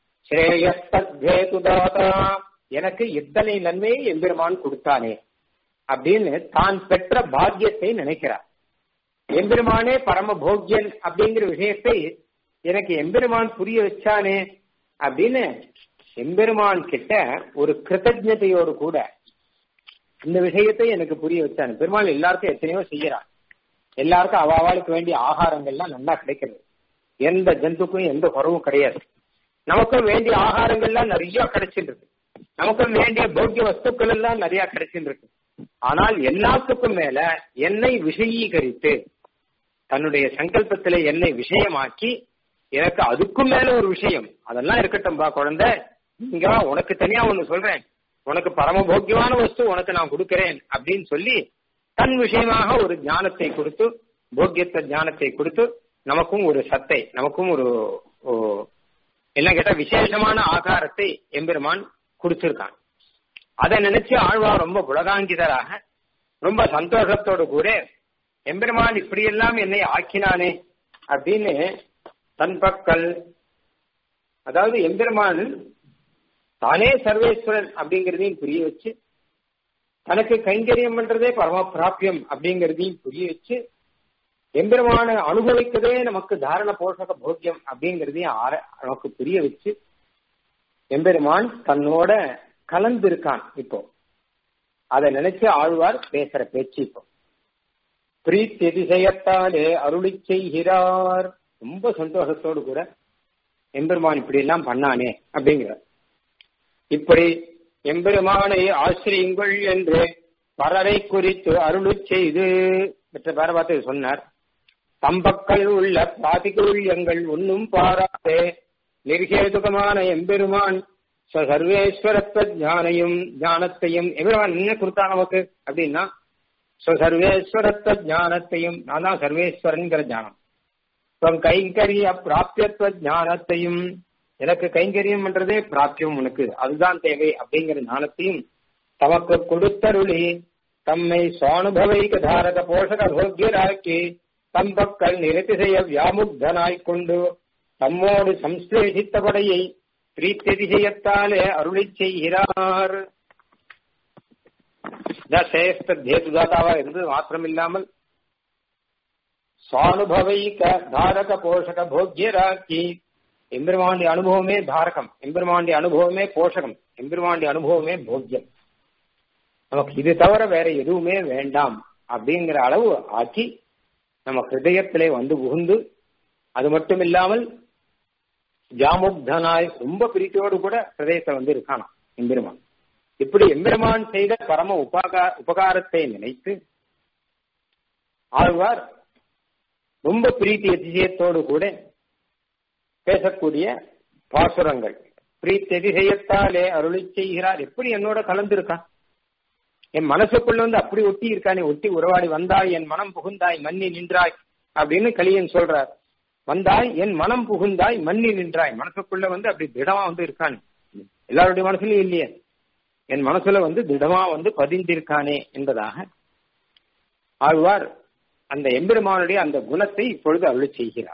ஸ்ரேயஸ்தேதுதாதா எனக்கு இத்தனை நன்மையை எம்பெருமான் கொடுத்தானே அப்படின்னு தான் பெற்ற பாக்கியத்தை நினைக்கிறார் எம்பெருமானே பரம போக்கியன் அப்படிங்கிற விஷயத்தை எனக்கு எம்பெருமான் புரிய வச்சானே அப்படின்னு எம்பெருமான் கிட்ட ஒரு கிருத்தஜதையோடு கூட இந்த விஷயத்தை எனக்கு புரிய வச்சானு பெருமாள் எல்லாருக்கும் எத்தனையோ செய்யறான் எல்லாருக்கும் அவாவாளுக்கு வேண்டிய ஆகாரங்கள்லாம் நல்லா கிடைக்கிறது எந்த ஜந்துக்கும் எந்த குறவும் கிடையாது நமக்கும் வேண்டிய ஆகாரங்கள்லாம் நிறைய கிடைச்சிட்டு இருக்கு நமக்கும் வேண்டிய போக்கிய வஸ்துக்கள் எல்லாம் நிறைய கிடைச்சிட்டு இருக்கு ஆனால் எல்லாத்துக்கும் மேல என்னை விஷயீகரித்து தன்னுடைய சங்கல்பத்தில என்னை விஷயமாக்கி எனக்கு அதுக்கும் மேல ஒரு விஷயம் அதெல்லாம் இருக்கட்டும்பா குழந்தை இங்க வா, உனக்கு தனியா ஒண்ணு சொல்றேன் உனக்கு பரம போக்கியமான வஸ்து உனக்கு நான் கொடுக்கிறேன் அப்படின்னு சொல்லி தன் விஷயமாக ஒரு ஞானத்தை கொடுத்து போக்கியத்த ஞானத்தை கொடுத்து நமக்கும் ஒரு சத்தை நமக்கும் ஒரு ஓ, என்ன கேட்டா விசேஷமான ஆகாரத்தை எம்பெருமான் கொடுத்திருக்கான் அதை நினைச்சு ஆழ்வார் ரொம்ப புலகாங்கிதராக ரொம்ப சந்தோஷத்தோடு கூட எம்பெருமான் இப்படியெல்லாம் என்னை ஆக்கினானே அப்படின்னு தன் பக்கல் அதாவது எம்பெருமான் தானே சர்வேஸ்வரன் அப்படிங்கிறதையும் புரிய வச்சு தனக்கு கைங்கரியம் பண்றதே பரம பிராபியம் அப்படிங்கிறதையும் புரிய வச்சு எம்பெருமான அனுபவிக்கதே நமக்கு தாரண போஷக போக்கியம் அப்படிங்கிறதையும் ஆர- நமக்கு புரிய வச்சு எம்பெருமான் தன்னோட கலந்து இருக்கான் இப்போ அதை நினைச்சு ஆழ்வார் பேசுற பேச்சு இப்போ பிரீத்தி அதிசயத்தாலே அருளி செய்கிறார் ரொம்ப சந்தோஷத்தோடு கூட எம்பெருமான் இப்படி எல்லாம் பண்ணானே அப்படிங்கிறார் இப்படி எம்பெருமானை ஆசிரியுங்கள் என்று பரரை குறித்து அருளி செய்து மற்ற பேர பார்த்து சொன்னார் தம்பக்கள் உள்ள பிராதிகுல்யங்கள் ஒன்னும் பாராதே நிர்கேதுகமான எம்பெருமான் சர்வேஸ்வரத்துவ ஞானையும் ஞானத்தையும் எம்பெருமான் என்ன கொடுத்தா நமக்கு அப்படின்னா சர்வேஸ்வரத்துவ ஞானத்தையும் நான் தான் சர்வேஸ்வரன்கிற ஞானம் கைங்கரிய பிராப்தியத்துவ ஞானத்தையும் எனக்கு கைங்கரியம் பண்றதே பிராப்தியம் உனக்கு அதுதான் தேவை அப்படிங்கிற ஞானத்தையும் தமக்கு கொடுத்தருளி தம்மை சுவானுபவைக தாரக போஷக போக்கியராக்கி தம்பக்கள் நிறுத்தி செய்ய வியாமுக்தனாய்க் கொண்டு தம்மோடு சம்ஸ்லேஷித்த படையை பிரீத்ததிசயத்தாலே அருளி செய்கிறார் சேஷ்டேதுதாதாவா இருந்து மாத்திரமில்லாமல் சுவானுபவைக தாரக போஷக போக்கியராக்கி எம்பெருமாண்டி அனுபவமே தாரகம் எம்பெருமாண்டி அனுபவமே போஷகம் எம்பெருமாண்டி அனுபவமே போக்கியம் நமக்கு இது தவிர வேற எதுவுமே வேண்டாம் அப்படிங்கிற அளவு ஆக்கி நம்ம ஹிருதயத்திலே வந்து புகுந்து அது மட்டும் இல்லாமல் ஜாமுக்தனாய் ரொம்ப பிரீத்தியோடு கூட ஹிருதயத்தை வந்து இருக்கானாம் எம்பெருமான் இப்படி எம்பெருமான் செய்த பரம உபகா உபகாரத்தை நினைத்து ஆழ்வார் ரொம்ப பிரீத்தி அதிசயத்தோடு கூட பேசக்கூடிய பாசுரங்கள் பிரீத்தி அதிசயத்தாலே அருளி செய்கிறார் எப்படி என்னோட கலந்திருக்கான் என் மனசுக்குள்ள வந்து அப்படி ஒட்டி இருக்கானே ஒட்டி உறவாடி வந்தாய் என் மனம் புகுந்தாய் மன்னி நின்றாய் அப்படின்னு கலியன் சொல்றார் வந்தாய் என் மனம் புகுந்தாய் மன்னி நின்றாய் மனசுக்குள்ள வந்து அப்படி திடமா வந்து இருக்கான் எல்லாருடைய மனசுலயும் இல்லையே என் மனசுல வந்து திடமா வந்து பதிந்திருக்கானே என்பதாக ஆழ்வார் அந்த எம்பெருமானுடைய அந்த குணத்தை இப்பொழுது அருளி செய்கிறார்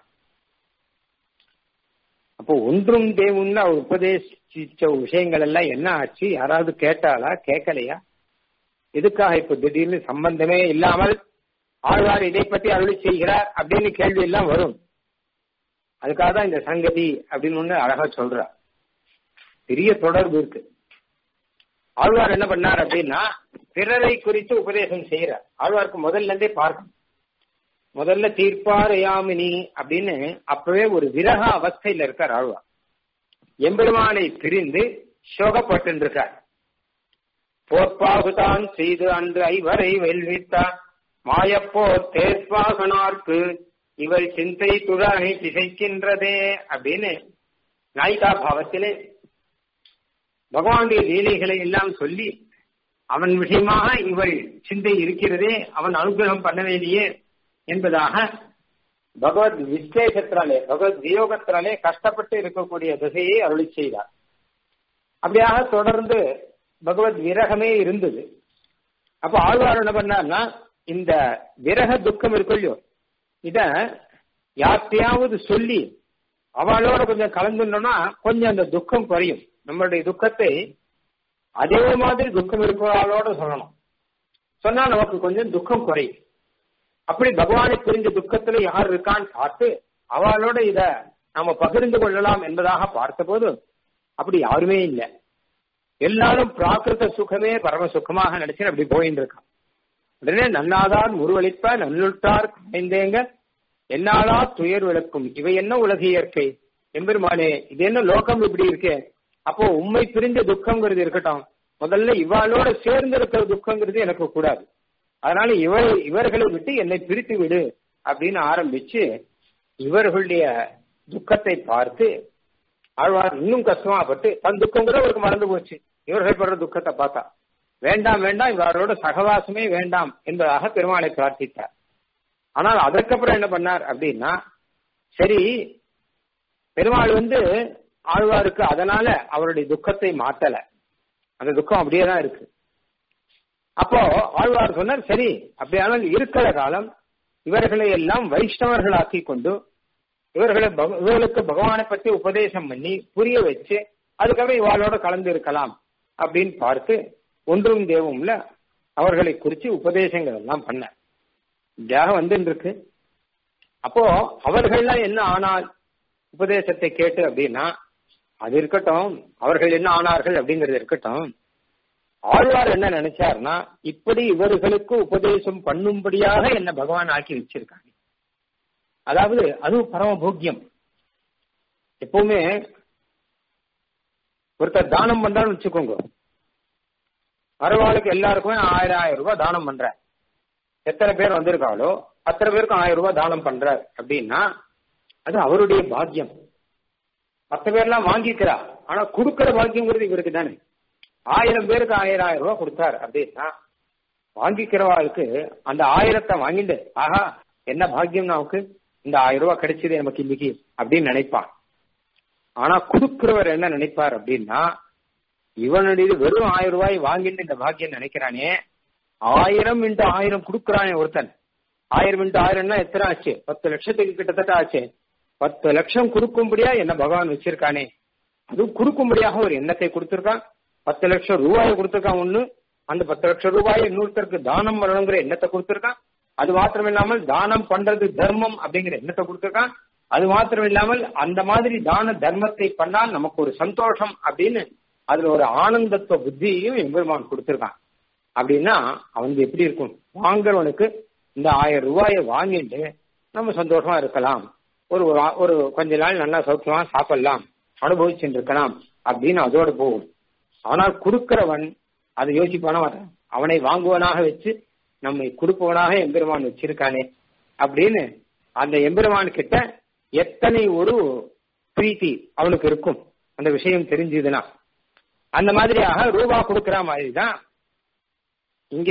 அப்போ ஒன்றும் தேவுன்னு அவர் உபதேசிச்ச விஷயங்கள் எல்லாம் என்ன ஆச்சு யாராவது கேட்டாளா கேட்கலையா எதுக்காக இப்ப திடீர்னு சம்பந்தமே இல்லாமல் ஆழ்வார் இதை பற்றி அருளி செய்கிறார் அப்படின்னு கேள்வி எல்லாம் வரும் அதுக்காக தான் இந்த சங்கதி அப்படின்னு ஒண்ணு அழகா சொல்றார் பெரிய தொடர்பு இருக்கு ஆழ்வார் என்ன பண்ணார் அப்படின்னா பிறரை குறித்து உபதேசம் செய்யறார் ஆழ்வாருக்கு முதல்ல இருந்தே பார்க்கணும் முதல்ல தீர்ப்பாரையாமினி அப்படின்னு அப்பவே ஒரு விரக அவஸ்தையில இருக்கார் ஆழ்வார் எம்பெருமானை பிரிந்து சோகப்பட்டு இருக்கார் போர்ப்பாகுதான் செய்து அன்று ஐவரை வெல்வித்தார் மாயப்போர் தேர்ப்பாகனார்க்கு இவர் சிந்தை துழானை திசைக்கின்றதே அப்படின்னு நாயிகா பாவத்திலே பகவானுடைய லீலைகளை எல்லாம் சொல்லி அவன் விஷயமாக இவள் சிந்தை இருக்கிறதே அவன் அனுகிரகம் பண்ணவேலையே என்பதாக பகவத் விஸ்லேஷத்தினாலே பகவத் வியோகத்தினாலே கஷ்டப்பட்டு இருக்கக்கூடிய திசையை அருளி செய்தார் அப்படியாக தொடர்ந்து பகவத் விரகமே இருந்தது அப்ப ஆழ்வார் என்ன பண்ணார்னா இந்த விரக துக்கம் இருக்கு இல்லையோ இத யார்த்தையாவது சொல்லி அவளோட கொஞ்சம் கலந்துட்டோம்னா கொஞ்சம் அந்த துக்கம் குறையும் நம்மளுடைய துக்கத்தை அதே மாதிரி துக்கம் இருக்கிறவளோட சொல்லணும் சொன்னா நமக்கு கொஞ்சம் துக்கம் குறையும் அப்படி பகவானை புரிஞ்ச துக்கத்துல யார் இருக்கான்னு பார்த்து அவளோட இத நாம பகிர்ந்து கொள்ளலாம் என்பதாக பார்த்தபோது அப்படி யாருமே இல்லை எல்லாரும் பிராகிருத சுகமே பரம சுகமாக நினைச்சு அப்படி போயின்னு இருக்கான் உடனே நன்னாதான் முருவளிப்ப நல்லுட்டார் ஐந்தேங்க என்னாலா துயர் விளக்கும் இவை என்ன உலக இயற்கை எம்பெருமானே இது என்ன லோகம் இப்படி இருக்கு அப்போ உண்மை பிரிஞ்ச துக்கம்ங்கிறது இருக்கட்டும் முதல்ல இவாளோட சேர்ந்து இருக்கிற துக்கங்கிறது எனக்கு கூடாது அதனால இவர் இவர்களை விட்டு என்னை பிரித்து விடு அப்படின்னு ஆரம்பிச்சு இவர்களுடைய துக்கத்தை பார்த்து ஆழ்வார் இன்னும் கஷ்டமா பட்டு தன் துக்கம் கூட அவருக்கு மறந்து போச்சு இவர்கள் படுற துக்கத்தை பார்த்தா வேண்டாம் வேண்டாம் இவரோட சகவாசமே வேண்டாம் என்பதாக பெருமாளை பிரார்த்தித்தார் ஆனால் அதற்கப்புறம் என்ன பண்ணார் அப்படின்னா சரி பெருமாள் வந்து ஆழ்வாருக்கு அதனால அவருடைய துக்கத்தை மாத்தல அந்த துக்கம் அப்படியே தான் இருக்கு அப்போ ஆழ்வார் சொன்னார் சரி அப்படியானால் இருக்கிற காலம் இவர்களை எல்லாம் வைஷ்ணவர்களாக்கி கொண்டு இவர்களை இவர்களுக்கு பகவானை பத்தி உபதேசம் பண்ணி புரிய வச்சு அதுக்கப்புறம் இவாளோட கலந்து இருக்கலாம் அப்படின்னு பார்த்து ஒன்றும் தேவம்ல அவர்களை குறிச்சு உபதேசங்கள் எல்லாம் பண்ண இப்படியாக வந்து இருக்கு அப்போ அவர்கள்லாம் என்ன ஆனால் உபதேசத்தை கேட்டு அப்படின்னா அது இருக்கட்டும் அவர்கள் என்ன ஆனார்கள் அப்படிங்கறது இருக்கட்டும் ஆழ்வார் என்ன நினைச்சார்னா இப்படி இவர்களுக்கு உபதேசம் பண்ணும்படியாக என்ன பகவான் ஆக்கி வச்சிருக்காங்க அதாவது அதுவும் பரம போக்கியம் எப்பவுமே ஒருத்தர் தானம் பண்றான்னு வச்சுக்கோங்க வரவாளுக்கு எல்லாருக்குமே ஆயிரம் ஆயிரம் ரூபாய் தானம் பண்ற எத்தனை பேர் வந்திருக்காளோ அத்தனை பேருக்கு ஆயிரம் ரூபாய் தானம் பண்றார் அப்படின்னா அது அவருடைய பாக்கியம் மற்ற பேர்லாம் வாங்கிக்கிறா ஆனா கொடுக்கிற பாக்கியங்கிறது இவருக்கு தானே ஆயிரம் பேருக்கு ஆயிரம் ஆயிரம் ரூபாய் கொடுத்தார் அப்படின்னா வாங்கிக்கிறவாளுக்கு அந்த ஆயிரத்தை வாங்கிட்டு ஆஹா என்ன பாக்கியம் நமக்கு இந்த ஆயிரம் ரூபாய் கிடைச்சது நமக்கு இன்னைக்கு அப்படின்னு நினைப்பான் ஆனா கொடுக்கிறவர் என்ன நினைப்பார் அப்படின்னா இவனுடைய வெறும் ஆயிரம் ரூபாய் வாங்கிட்டு இந்த பாக்கியம் நினைக்கிறானே ஆயிரம் இன்ட்டு ஆயிரம் கொடுக்குறானே ஒருத்தன் ஆயிரம் இன்ட்டு ஆயிரம்னா எத்தனை ஆச்சு பத்து லட்சத்துக்கு கிட்டத்தட்ட ஆச்சு பத்து லட்சம் கொடுக்கும்படியா என்ன பகவான் வச்சிருக்கானே அதுவும் கொடுக்கும்படியாக ஒரு எண்ணத்தை கொடுத்திருக்கான் பத்து லட்சம் ரூபாயை கொடுத்திருக்கான் ஒண்ணு அந்த பத்து லட்சம் ரூபாயை இன்னொருத்தருக்கு தானம் பண்ணணுங்கிற எண்ணத்தை கொடுத்திருக்கான் அது மாத்திரம் இல்லாமல் தானம் பண்றது தர்மம் அப்படிங்கிற எண்ணத்தை கொடுத்திருக்கான் அது மாத்திரம் இல்லாமல் அந்த மாதிரி தான தர்மத்தை பண்ணால் நமக்கு ஒரு சந்தோஷம் அப்படின்னு அதுல ஒரு ஆனந்தத்துவ புத்தியையும் எம்பெருமான் கொடுத்திருக்கான் அப்படின்னா அவனுக்கு எப்படி இருக்கும் வாங்குறவனுக்கு இந்த ஆயிரம் ரூபாயை வாங்கிட்டு நம்ம சந்தோஷமா இருக்கலாம் ஒரு ஒரு கொஞ்ச நாள் நல்லா சௌக்கியமா சாப்பிடலாம் அனுபவிச்சுட்டு இருக்கலாம் அப்படின்னு அதோட போகும் ஆனால் கொடுக்கிறவன் அதை யோசிப்பான மாட்டான் அவனை வாங்குவனாக வச்சு நம்மை கொடுப்பவனாக எம்பெருமான் வச்சிருக்கானே அப்படின்னு அந்த எம்பெருமான் கிட்ட எத்தனை ஒரு பிரீத்தி அவனுக்கு இருக்கும் அந்த விஷயம் தெரிஞ்சதுன்னா அந்த மாதிரியாக ரூபா கொடுக்கிற மாதிரி தான் இங்க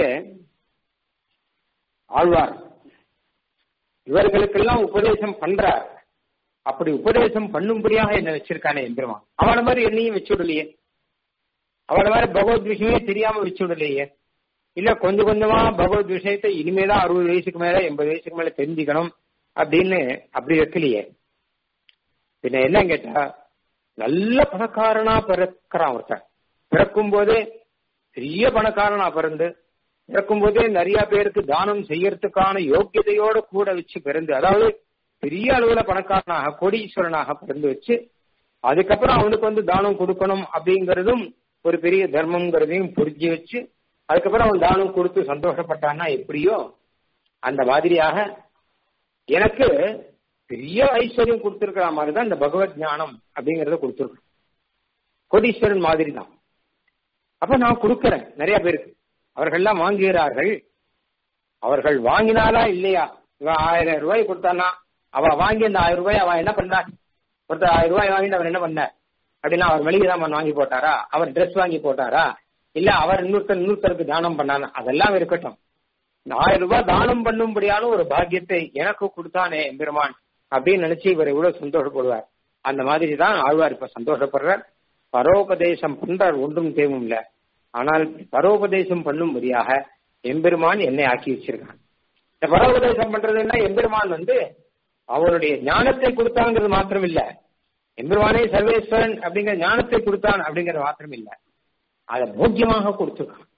ஆழ்வார் இவர்களுக்கெல்லாம் உபதேசம் பண்றார் அப்படி உபதேசம் பண்ணும்படியாக என்ன வச்சிருக்கானே எம்பெருமான் அவன மாதிரி என்னையும் வச்சு விடலையே அவன மாதிரி பகவத் விஷயமே தெரியாம வச்சு விடலையே இல்ல கொஞ்சம் கொஞ்சமா பகவத் விஷயத்தை இனிமேதான் அறுபது வயசுக்கு மேல எண்பது வயசுக்கு மேல தெரிஞ்சுக்கணும் அப்படின்னு அப்படி வைக்கலையே பின்ன என்ன கேட்டா நல்ல பணக்காரனா பிறக்கிறான் ஒருத்தன் பிறக்கும் போதே பெரிய பணக்காரனா பிறந்து பிறக்கும் போதே நிறைய பேருக்கு தானம் செய்யறதுக்கான யோக்கியதையோட கூட வச்சு பிறந்து அதாவது பெரிய அளவுல பணக்காரனாக கோடீஸ்வரனாக பிறந்து வச்சு அதுக்கப்புறம் அவனுக்கு வந்து தானம் கொடுக்கணும் அப்படிங்கறதும் ஒரு பெரிய தர்மங்கிறதையும் புரிஞ்சு வச்சு அதுக்கப்புறம் அவன் தானம் கொடுத்து சந்தோஷப்பட்டான்னா எப்படியோ அந்த மாதிரியாக எனக்கு பெரிய ஐஸ்வர்யம் கொடுத்திருக்கிற மாதிரி தான் இந்த பகவத் ஞானம் அப்படிங்கறத கொடுத்துருக்கேன் கோடீஸ்வரன் மாதிரி தான் அப்ப நான் கொடுக்கறேன் நிறைய பேருக்கு அவர்கள்லாம் வாங்குகிறார்கள் அவர்கள் வாங்கினாலா இல்லையா இவன் ஆயிரம் ரூபாய் கொடுத்தானா அவ வாங்கி அந்த ஆயிரம் ரூபாய் அவன் என்ன பண்ணா ஒருத்தர் ஆயிரம் ரூபாய் வாங்கிட்டு அவர் என்ன பண்ண அப்படின்னா அவர் மளிகை சாமான் வாங்கி போட்டாரா அவர் ட்ரெஸ் வாங்கி போட்டாரா இல்ல அவர் இன்னொருத்தர் இன்னொருத்தருக்கு தானம் பண்ணானா அதெல்லாம் இருக்கட்டும் இந்த ஆயிரம் ரூபாய் தானம் பண்ணும்படியான ஒரு பாக்கியத்தை எனக்கு கொடுத்தானே எம்பெருமான் அப்படின்னு நினைச்சு இவர் இவ்வளவு சந்தோஷப்படுவார் அந்த மாதிரி தான் ஆழ்வார் இப்ப சந்தோஷப்படுறார் பரோபதேசம் பண்றார் ஒன்றும் தேவும் இல்ல ஆனால் பரோபதேசம் பண்ணும்படியாக எம்பெருமான் என்னை ஆக்கி வச்சிருக்கான் இந்த பரோபதேசம் பண்றதுன்னா எம்பெருமான் வந்து அவருடைய ஞானத்தை கொடுத்தாங்கிறது மாத்திரம் இல்ல எம்பெருமானே சர்வேஸ்வரன் அப்படிங்கிற ஞானத்தை கொடுத்தான் அப்படிங்கறது மாத்திரம் இல்ல அதை போக்கியமாக கொடுத்துருக்கான்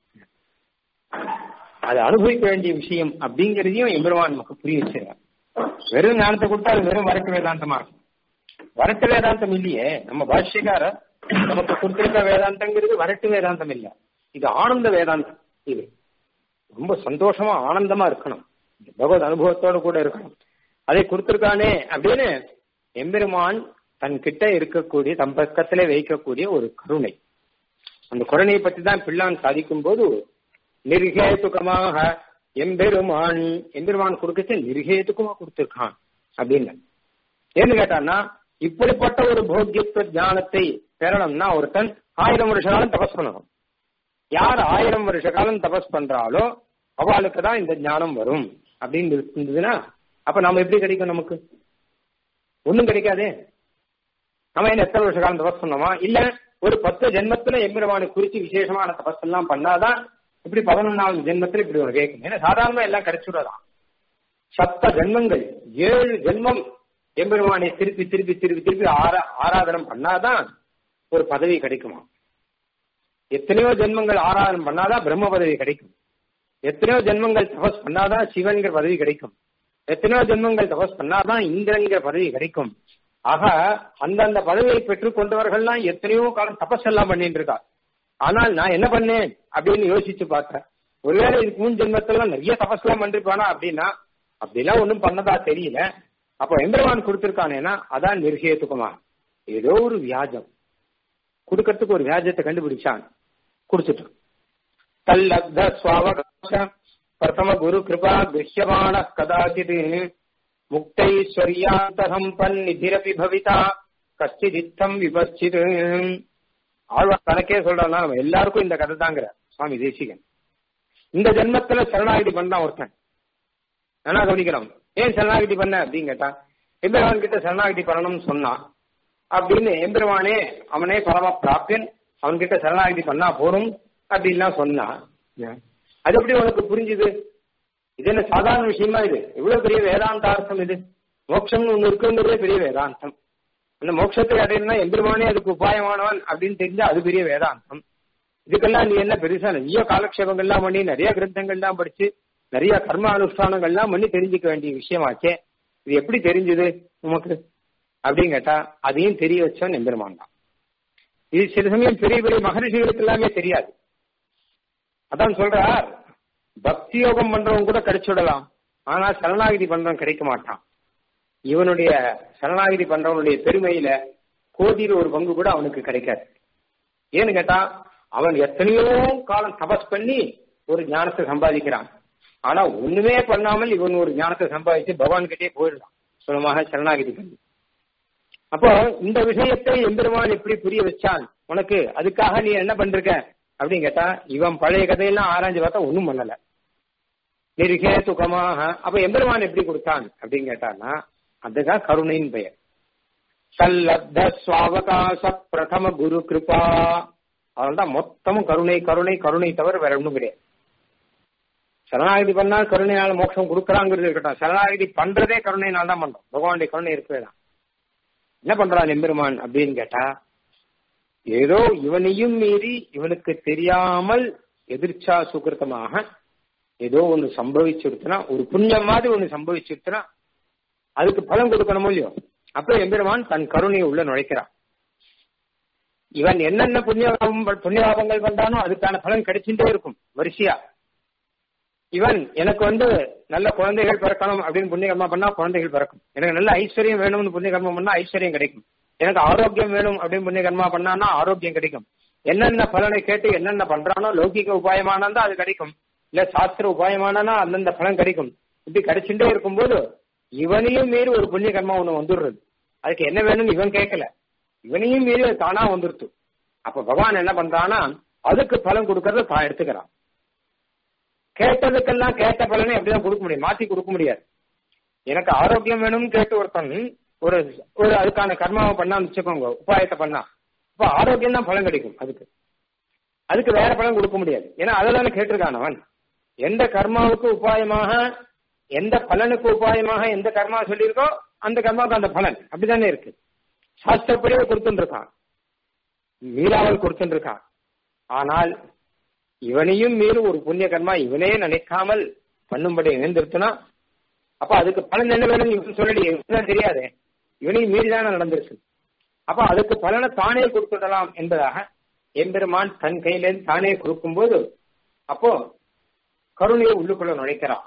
அதை அனுபவிக்க வேண்டிய விஷயம் அப்படிங்கறதையும் எம்பெருமான் நமக்கு புரிய வச்சிருக்கான் வெறும் ஞானத்தை கொடுத்தா அது வெறும் வரட்டு வேதாந்தமா இருக்கும் வரட்டு வேதாந்தம் இல்லையே நம்ம பாஷ்யக்காரர் நமக்கு கொடுத்திருக்க வேதாந்தங்கிறது வரட்டு வேதாந்தம் இல்ல இது ஆனந்த வேதாந்தம் இது ரொம்ப சந்தோஷமா ஆனந்தமா இருக்கணும் பகவத் அனுபவத்தோட கூட இருக்கணும் அதை கொடுத்திருக்கானே அப்படின்னு எம்பெருமான் தன் கிட்ட இருக்கக்கூடிய தம் பக்கத்திலே வைக்கக்கூடிய ஒரு கருணை அந்த கருணையை பத்தி தான் பிள்ளான் சாதிக்கும் போது நிர்கேதுகமாக எம்பெருமான் எம்பெருமான் கொடுக்கச்சு நிர்கேதுக்கமா கொடுத்திருக்கான் அப்படின்னு ஏன்னு கேட்டான்னா இப்படிப்பட்ட ஒரு போக்கியத்துவ ஞானத்தை பெறணும்னா ஒருத்தன் ஆயிரம் வருஷ காலம் தபஸ் பண்ணணும் யார் ஆயிரம் வருஷ காலம் தபஸ் பண்றாலோ அவளுக்கு தான் இந்த ஞானம் வரும் அப்படின்னு இருந்ததுன்னா அப்ப நம்ம எப்படி கிடைக்கும் நமக்கு ஒண்ணும் கிடைக்காதே நம்ம என்ன எத்தனை வருஷ காலம் தபஸ் பண்ணோமா இல்ல ஒரு பத்து ஜென்மத்துல எம்பெருமானை குறிச்சு விசேஷமான தபஸ் எல்லாம் பண்ணாதான் இப்படி பதினொன்னாவது ஜென்மத்துல இப்படி ஒரு கேட்கும் ஏன்னா சாதாரணமா எல்லாம் கிடைச்சுடாதான் சப்த ஜென்மங்கள் ஏழு ஜென்மம் எம்பெருமானை திருப்பி திருப்பி திருப்பி திருப்பி ஆரா ஆராதனம் பண்ணாதான் ஒரு பதவி கிடைக்குமா எத்தனையோ ஜென்மங்கள் ஆராதனம் பண்ணாதான் பிரம்ம பதவி கிடைக்கும் எத்தனையோ ஜென்மங்கள் தபஸ் பண்ணாதான் சிவன்கிற பதவி கிடைக்கும் எத்தனையோ ஜென்மங்கள் தபஸ் பண்ணாதான் இந்திரங்கிற பதவி கிடைக்கும் ஆக அந்தந்த பதவியை பெற்றுக் கொண்டவர்கள்லாம் எத்தனையோ காலம் தபஸ் எல்லாம் பண்ணிட்டு இருக்கா ஆனால் நான் என்ன பண்ணேன் அப்படின்னு யோசிச்சு பார்த்தேன் ஒருவேளை இதுக்கு முன் ஜென்மத்துல நிறைய தபஸ் எல்லாம் பண்ணிருப்பானா அப்படின்னா அப்படிலாம் ஒண்ணும் பண்ணதா தெரியல அப்போ எம்பெருமான் கொடுத்திருக்கானேனா அதான் நிர்கேத்துக்குமா ஏதோ ஒரு வியாஜம் கொடுக்கறதுக்கு ஒரு வியாஜத்தை கண்டுபிடிச்சான் குடிச்சிட்டான் தல்லப்த சுவாவகாச பிரதம குரு கிருபா கிருஷ்யமான கதாச்சித் முக்தைஸ்வர்யாந்தகம் நிதிரபி பவிதா கஷ்டிதித்தம் விபச்சித் ஆழ்வார் தனக்கே சொல்றாருன்னா நம்ம எல்லாருக்கும் இந்த கதை தாங்கிற சுவாமி தேசிகன் இந்த ஜென்மத்துல சரணாகிதி பண்ணான் ஒருத்தன் என்ன கவனிக்கிறோம் ஏன் சரணாகிதி பண்ண அப்படின்னு கேட்டான் எம்பெருமான் கிட்ட சரணாகிதி பண்ணணும்னு சொன்னான் அப்படின்னு எம்பெருமானே அவனே பரம பிராப்தியன் அவன்கிட்ட சரணாகிதி பண்ணா போரும் அப்படின்லாம் சொன்னான் அது எப்படி உனக்கு புரிஞ்சுது இது என்ன சாதாரண விஷயமா இது எவ்வளவு பெரிய வேதாந்தார்த்தம் இது மோட்சம்னு ஒண்ணு இருக்குங்கிறதே பெரிய வேதாந்தம் அந்த மோட்சத்தை அடையணும்னா எம்பெருமானே அதுக்கு உபாயமானவன் அப்படின்னு தெரிஞ்சா அது பெரிய வேதாந்தம் இதுக்கெல்லாம் நீ என்ன பெருசா நிறைய காலக்ஷேபங்கள்லாம் பண்ணி நிறைய கிரந்தங்கள்லாம் படிச்சு நிறைய கர்ம அனுஷ்டானங்கள்லாம் பண்ணி தெரிஞ்சுக்க வேண்டிய விஷயமாச்சே இது எப்படி தெரிஞ்சது உமக்கு அப்படின்னு கேட்டா அதையும் தெரிய வச்சவன் எம்பெருமான் தான் இது சில சமயம் பெரிய பெரிய மகரிஷிகளுக்கு எல்லாமே தெரியாது அதான் சொல்றார் பக்தி யோகம் பண்றவங்க கூட கிடைச்சுடலாம் ஆனா சரணாகிதி பண்றவன் கிடைக்க மாட்டான் இவனுடைய சரணாகிதி பண்றவனுடைய பெருமையில கோடியில் ஒரு பங்கு கூட அவனுக்கு கிடைக்காது ஏன்னு கேட்டா அவன் எத்தனையோ காலம் தபஸ் பண்ணி ஒரு ஞானத்தை சம்பாதிக்கிறான் ஆனா ஒண்ணுமே பண்ணாமல் இவன் ஒரு ஞானத்தை சம்பாதிச்சு பகவான் கிட்டே போயிடலாம் சுலமாக சரணாகிதி பண்ணி அப்போ இந்த விஷயத்தை எம்பெருமான் எப்படி புரிய வச்சான் உனக்கு அதுக்காக நீ என்ன பண்றிருக்க அப்படின்னு கேட்டா இவன் பழைய கதையெல்லாம் ஆராய்ஞ்சு பார்த்தா ஒண்ணும் பண்ணல நிருகே துக்கமாக அப்ப எம்பெருமான் எப்படி கொடுத்தான் அப்படின்னு கேட்டான்னா அதுதான் கருணையின் பெயர் சல்லப்த சுவாவகாச பிரதம குரு கிருபா அதனால்தான் மொத்தமும் கருணை கருணை கருணை தவிர வேற ஒண்ணும் கிடையாது சரணாகிதி பண்ணால் கருணையால மோட்சம் கொடுக்கறாங்கிறது இருக்கட்டும் சரணாகிதி பண்றதே கருணையினால் தான் பண்றோம் பகவானுடைய கருணை இருக்கவே தான் என்ன பண்றான் எம்பெருமான் அப்படின்னு கேட்டா ஏதோ இவனையும் மீறி இவனுக்கு தெரியாமல் எதிர்ச்சா சுகிருத்தமாக ஏதோ ஒன்று சம்பவிச்சுடுத்துனா ஒரு புண்ணியம் மாதிரி ஒன்று சம்பவிச்சுடுத்துனா அதுக்கு பலன் கொடுக்கணுமோ இல்லையோ அப்ப எம்பெருமான் தன் கருணையை உள்ள நுழைக்கிறான் இவன் என்னென்ன புண்ணியபாபம் புண்ணியபாபங்கள் பண்றானோ அதுக்கான பலன் கிடைச்சுட்டே இருக்கும் வரிசையா இவன் எனக்கு வந்து நல்ல குழந்தைகள் பிறக்கணும் அப்படின்னு புண்ணியகர்மா பண்ணா குழந்தைகள் பிறக்கும் எனக்கு நல்ல ஐஸ்வர்யம் வேணும்னு புண்ணியகர்மா பண்ணா ஐஸ்வர்யம் கிடைக்கும் எனக்கு ஆரோக்கியம் வேணும் அப்படின்னு புண்ணியகர்மா பண்ணான்னா ஆரோக்கியம் கிடைக்கும் என்னென்ன பலனை கேட்டு என்னென்ன பண்றானோ லௌகிக உபாயமானதா அது கிடைக்கும் இல்ல சாஸ்திர உபாயமானா அந்தந்த பலன் கிடைக்கும் இப்படி கிடைச்சுட்டே இருக்கும்போது இவனையும் மீறி ஒரு புண்ணிய கர்மா ஒண்ணு வந்துடுறது அதுக்கு என்ன வேணும்னு இவன் கேட்கல இவனையும் மீறி அது தானா வந்துருத்து அப்ப பகவான் என்ன பண்றான்னா அதுக்கு பலன் கொடுக்கறத தான் எடுத்துக்கிறான் கேட்டதுக்கெல்லாம் கேட்ட பலனை அப்படிதான் கொடுக்க முடியும் மாத்தி கொடுக்க முடியாது எனக்கு ஆரோக்கியம் வேணும்னு கேட்டு ஒருத்தன் ஒரு ஒரு அதுக்கான கர்மாவை பண்ணான்னு வச்சுக்கோங்க உபாயத்தை பண்ணா இப்ப ஆரோக்கியம் தான் பலன் கிடைக்கும் அதுக்கு அதுக்கு வேற பலன் கொடுக்க முடியாது ஏன்னா அதெல்லாம் கேட்டிருக்கான் அவன் எந்த கர்மாவுக்கு உபாயமாக எந்த பலனுக்கு உபாயமாக எந்த கர்மா சொல்லியிருக்கோ அந்த கர்மாவுக்கு அந்த பலன் அப்படித்தானே இருக்கு சாஸ்திரப்படியே கொடுத்துட்டு இருக்கான் மீறாமல் கொடுத்துட்டு இருக்கான் ஆனால் இவனையும் மீறி ஒரு புண்ணிய கர்மா இவனே நினைக்காமல் பண்ணும்படி எழுந்திருத்துனா அப்ப அதுக்கு பலன் என்ன வேணும் இவன் சொல்லி இவன் தெரியாதே இவனையும் மீறிதானே நடந்திருக்கு அப்ப அதுக்கு பலனை தானே கொடுத்துடலாம் என்பதாக எம்பெருமான் தன் கையிலிருந்து தானே கொடுக்கும்போது அப்போ கருணையை உள்ளுக்குள்ள நுழைக்கிறான்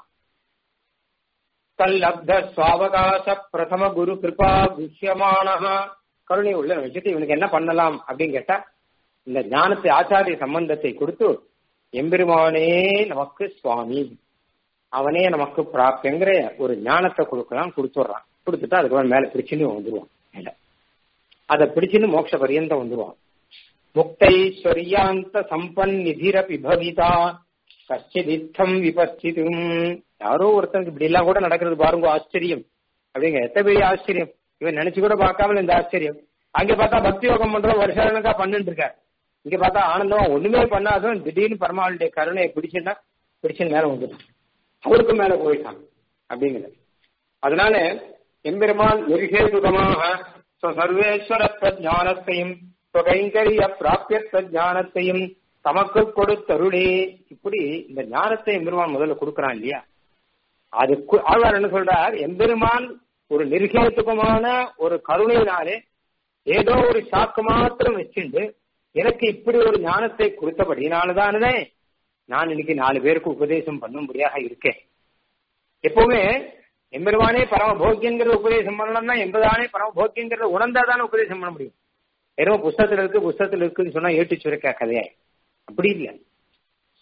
கல்லப்த சுவாவகாச பிரதம குரு கிருபா குஷ்யமான கருணை உள்ள வச்சுட்டு இவனுக்கு என்ன பண்ணலாம் அப்படின்னு கேட்டா இந்த ஞானத்தை ஆச்சாரிய சம்பந்தத்தை கொடுத்து எம்பெருமானே நமக்கு சுவாமி அவனே நமக்கு பிராப்திங்கிற ஒரு ஞானத்தை கொடுக்கலாம் கொடுத்துட்றான் கொடுத்துட்டு அதுக்கு மேல பிடிச்சுன்னு வந்துருவான் மேல அதை பிடிச்சுன்னு மோட்ச பரியந்தம் வந்துருவான் முக்தைஸ்வரியாந்த சம்பன்னிதிரபி பவிதா கஷ்டிதித்தம் விபஸ்திதும் யாரோ ஒருத்தனுக்கு இப்படி எல்லாம் கூட நடக்கிறது பாருங்க ஆச்சரியம் அப்படிங்க எத்தனை பெரிய ஆச்சரியம் இவன் நினைச்சு கூட பார்க்காமல் இந்த ஆச்சரியம் அங்க பார்த்தா பக்தி யோகம் பண்றோம் வருஷக்கணக்கா பண்ணிட்டு இருக்காரு இங்க பார்த்தா ஆனந்தமா ஒண்ணுமே பண்ணாதவன் திடீர்னு பரமாளுடைய கருணையை பிடிச்சுட்டா பிடிச்சு மேல வந்துட்டான் அவருக்கு மேல போயிட்டான் அப்படிங்கிறது அதனால எம்பெருமான் நிர்கேதுகமாக சர்வேஸ்வரத்த ஞானத்தையும் கைங்கரிய பிராபியத்த ஞானத்தையும் தமக்கு கொடுத்தருளே இப்படி இந்த ஞானத்தை எம்பெருமான் முதல்ல கொடுக்கறான் இல்லையா அது ஆழ்வார் என்ன சொல்றார் எம்பெருமான் ஒரு நிர்கேதுகமான ஒரு கருணையினாலே ஏதோ ஒரு சாக்கு மாத்திரம் வச்சுண்டு எனக்கு இப்படி ஒரு ஞானத்தை கொடுத்தபடினாலதானே நான் இன்னைக்கு நாலு பேருக்கு உபதேசம் பண்ணும்படியாக இருக்கேன் எப்பவுமே எம்பெருமானே பரமபோக்கியங்கிற உபதேசம் பண்ணணும்னா எம்பதானே பரமபோக்கியங்கிறத உணர்ந்தாதானே உபதேசம் பண்ண முடியும் வெறும் புஸ்தகத்துல இருக்கு புஸ்தகத்துல இருக்குன்னு சொன்னா ஏட்டு சுரைக்கா கதையா அப்படி இல்லை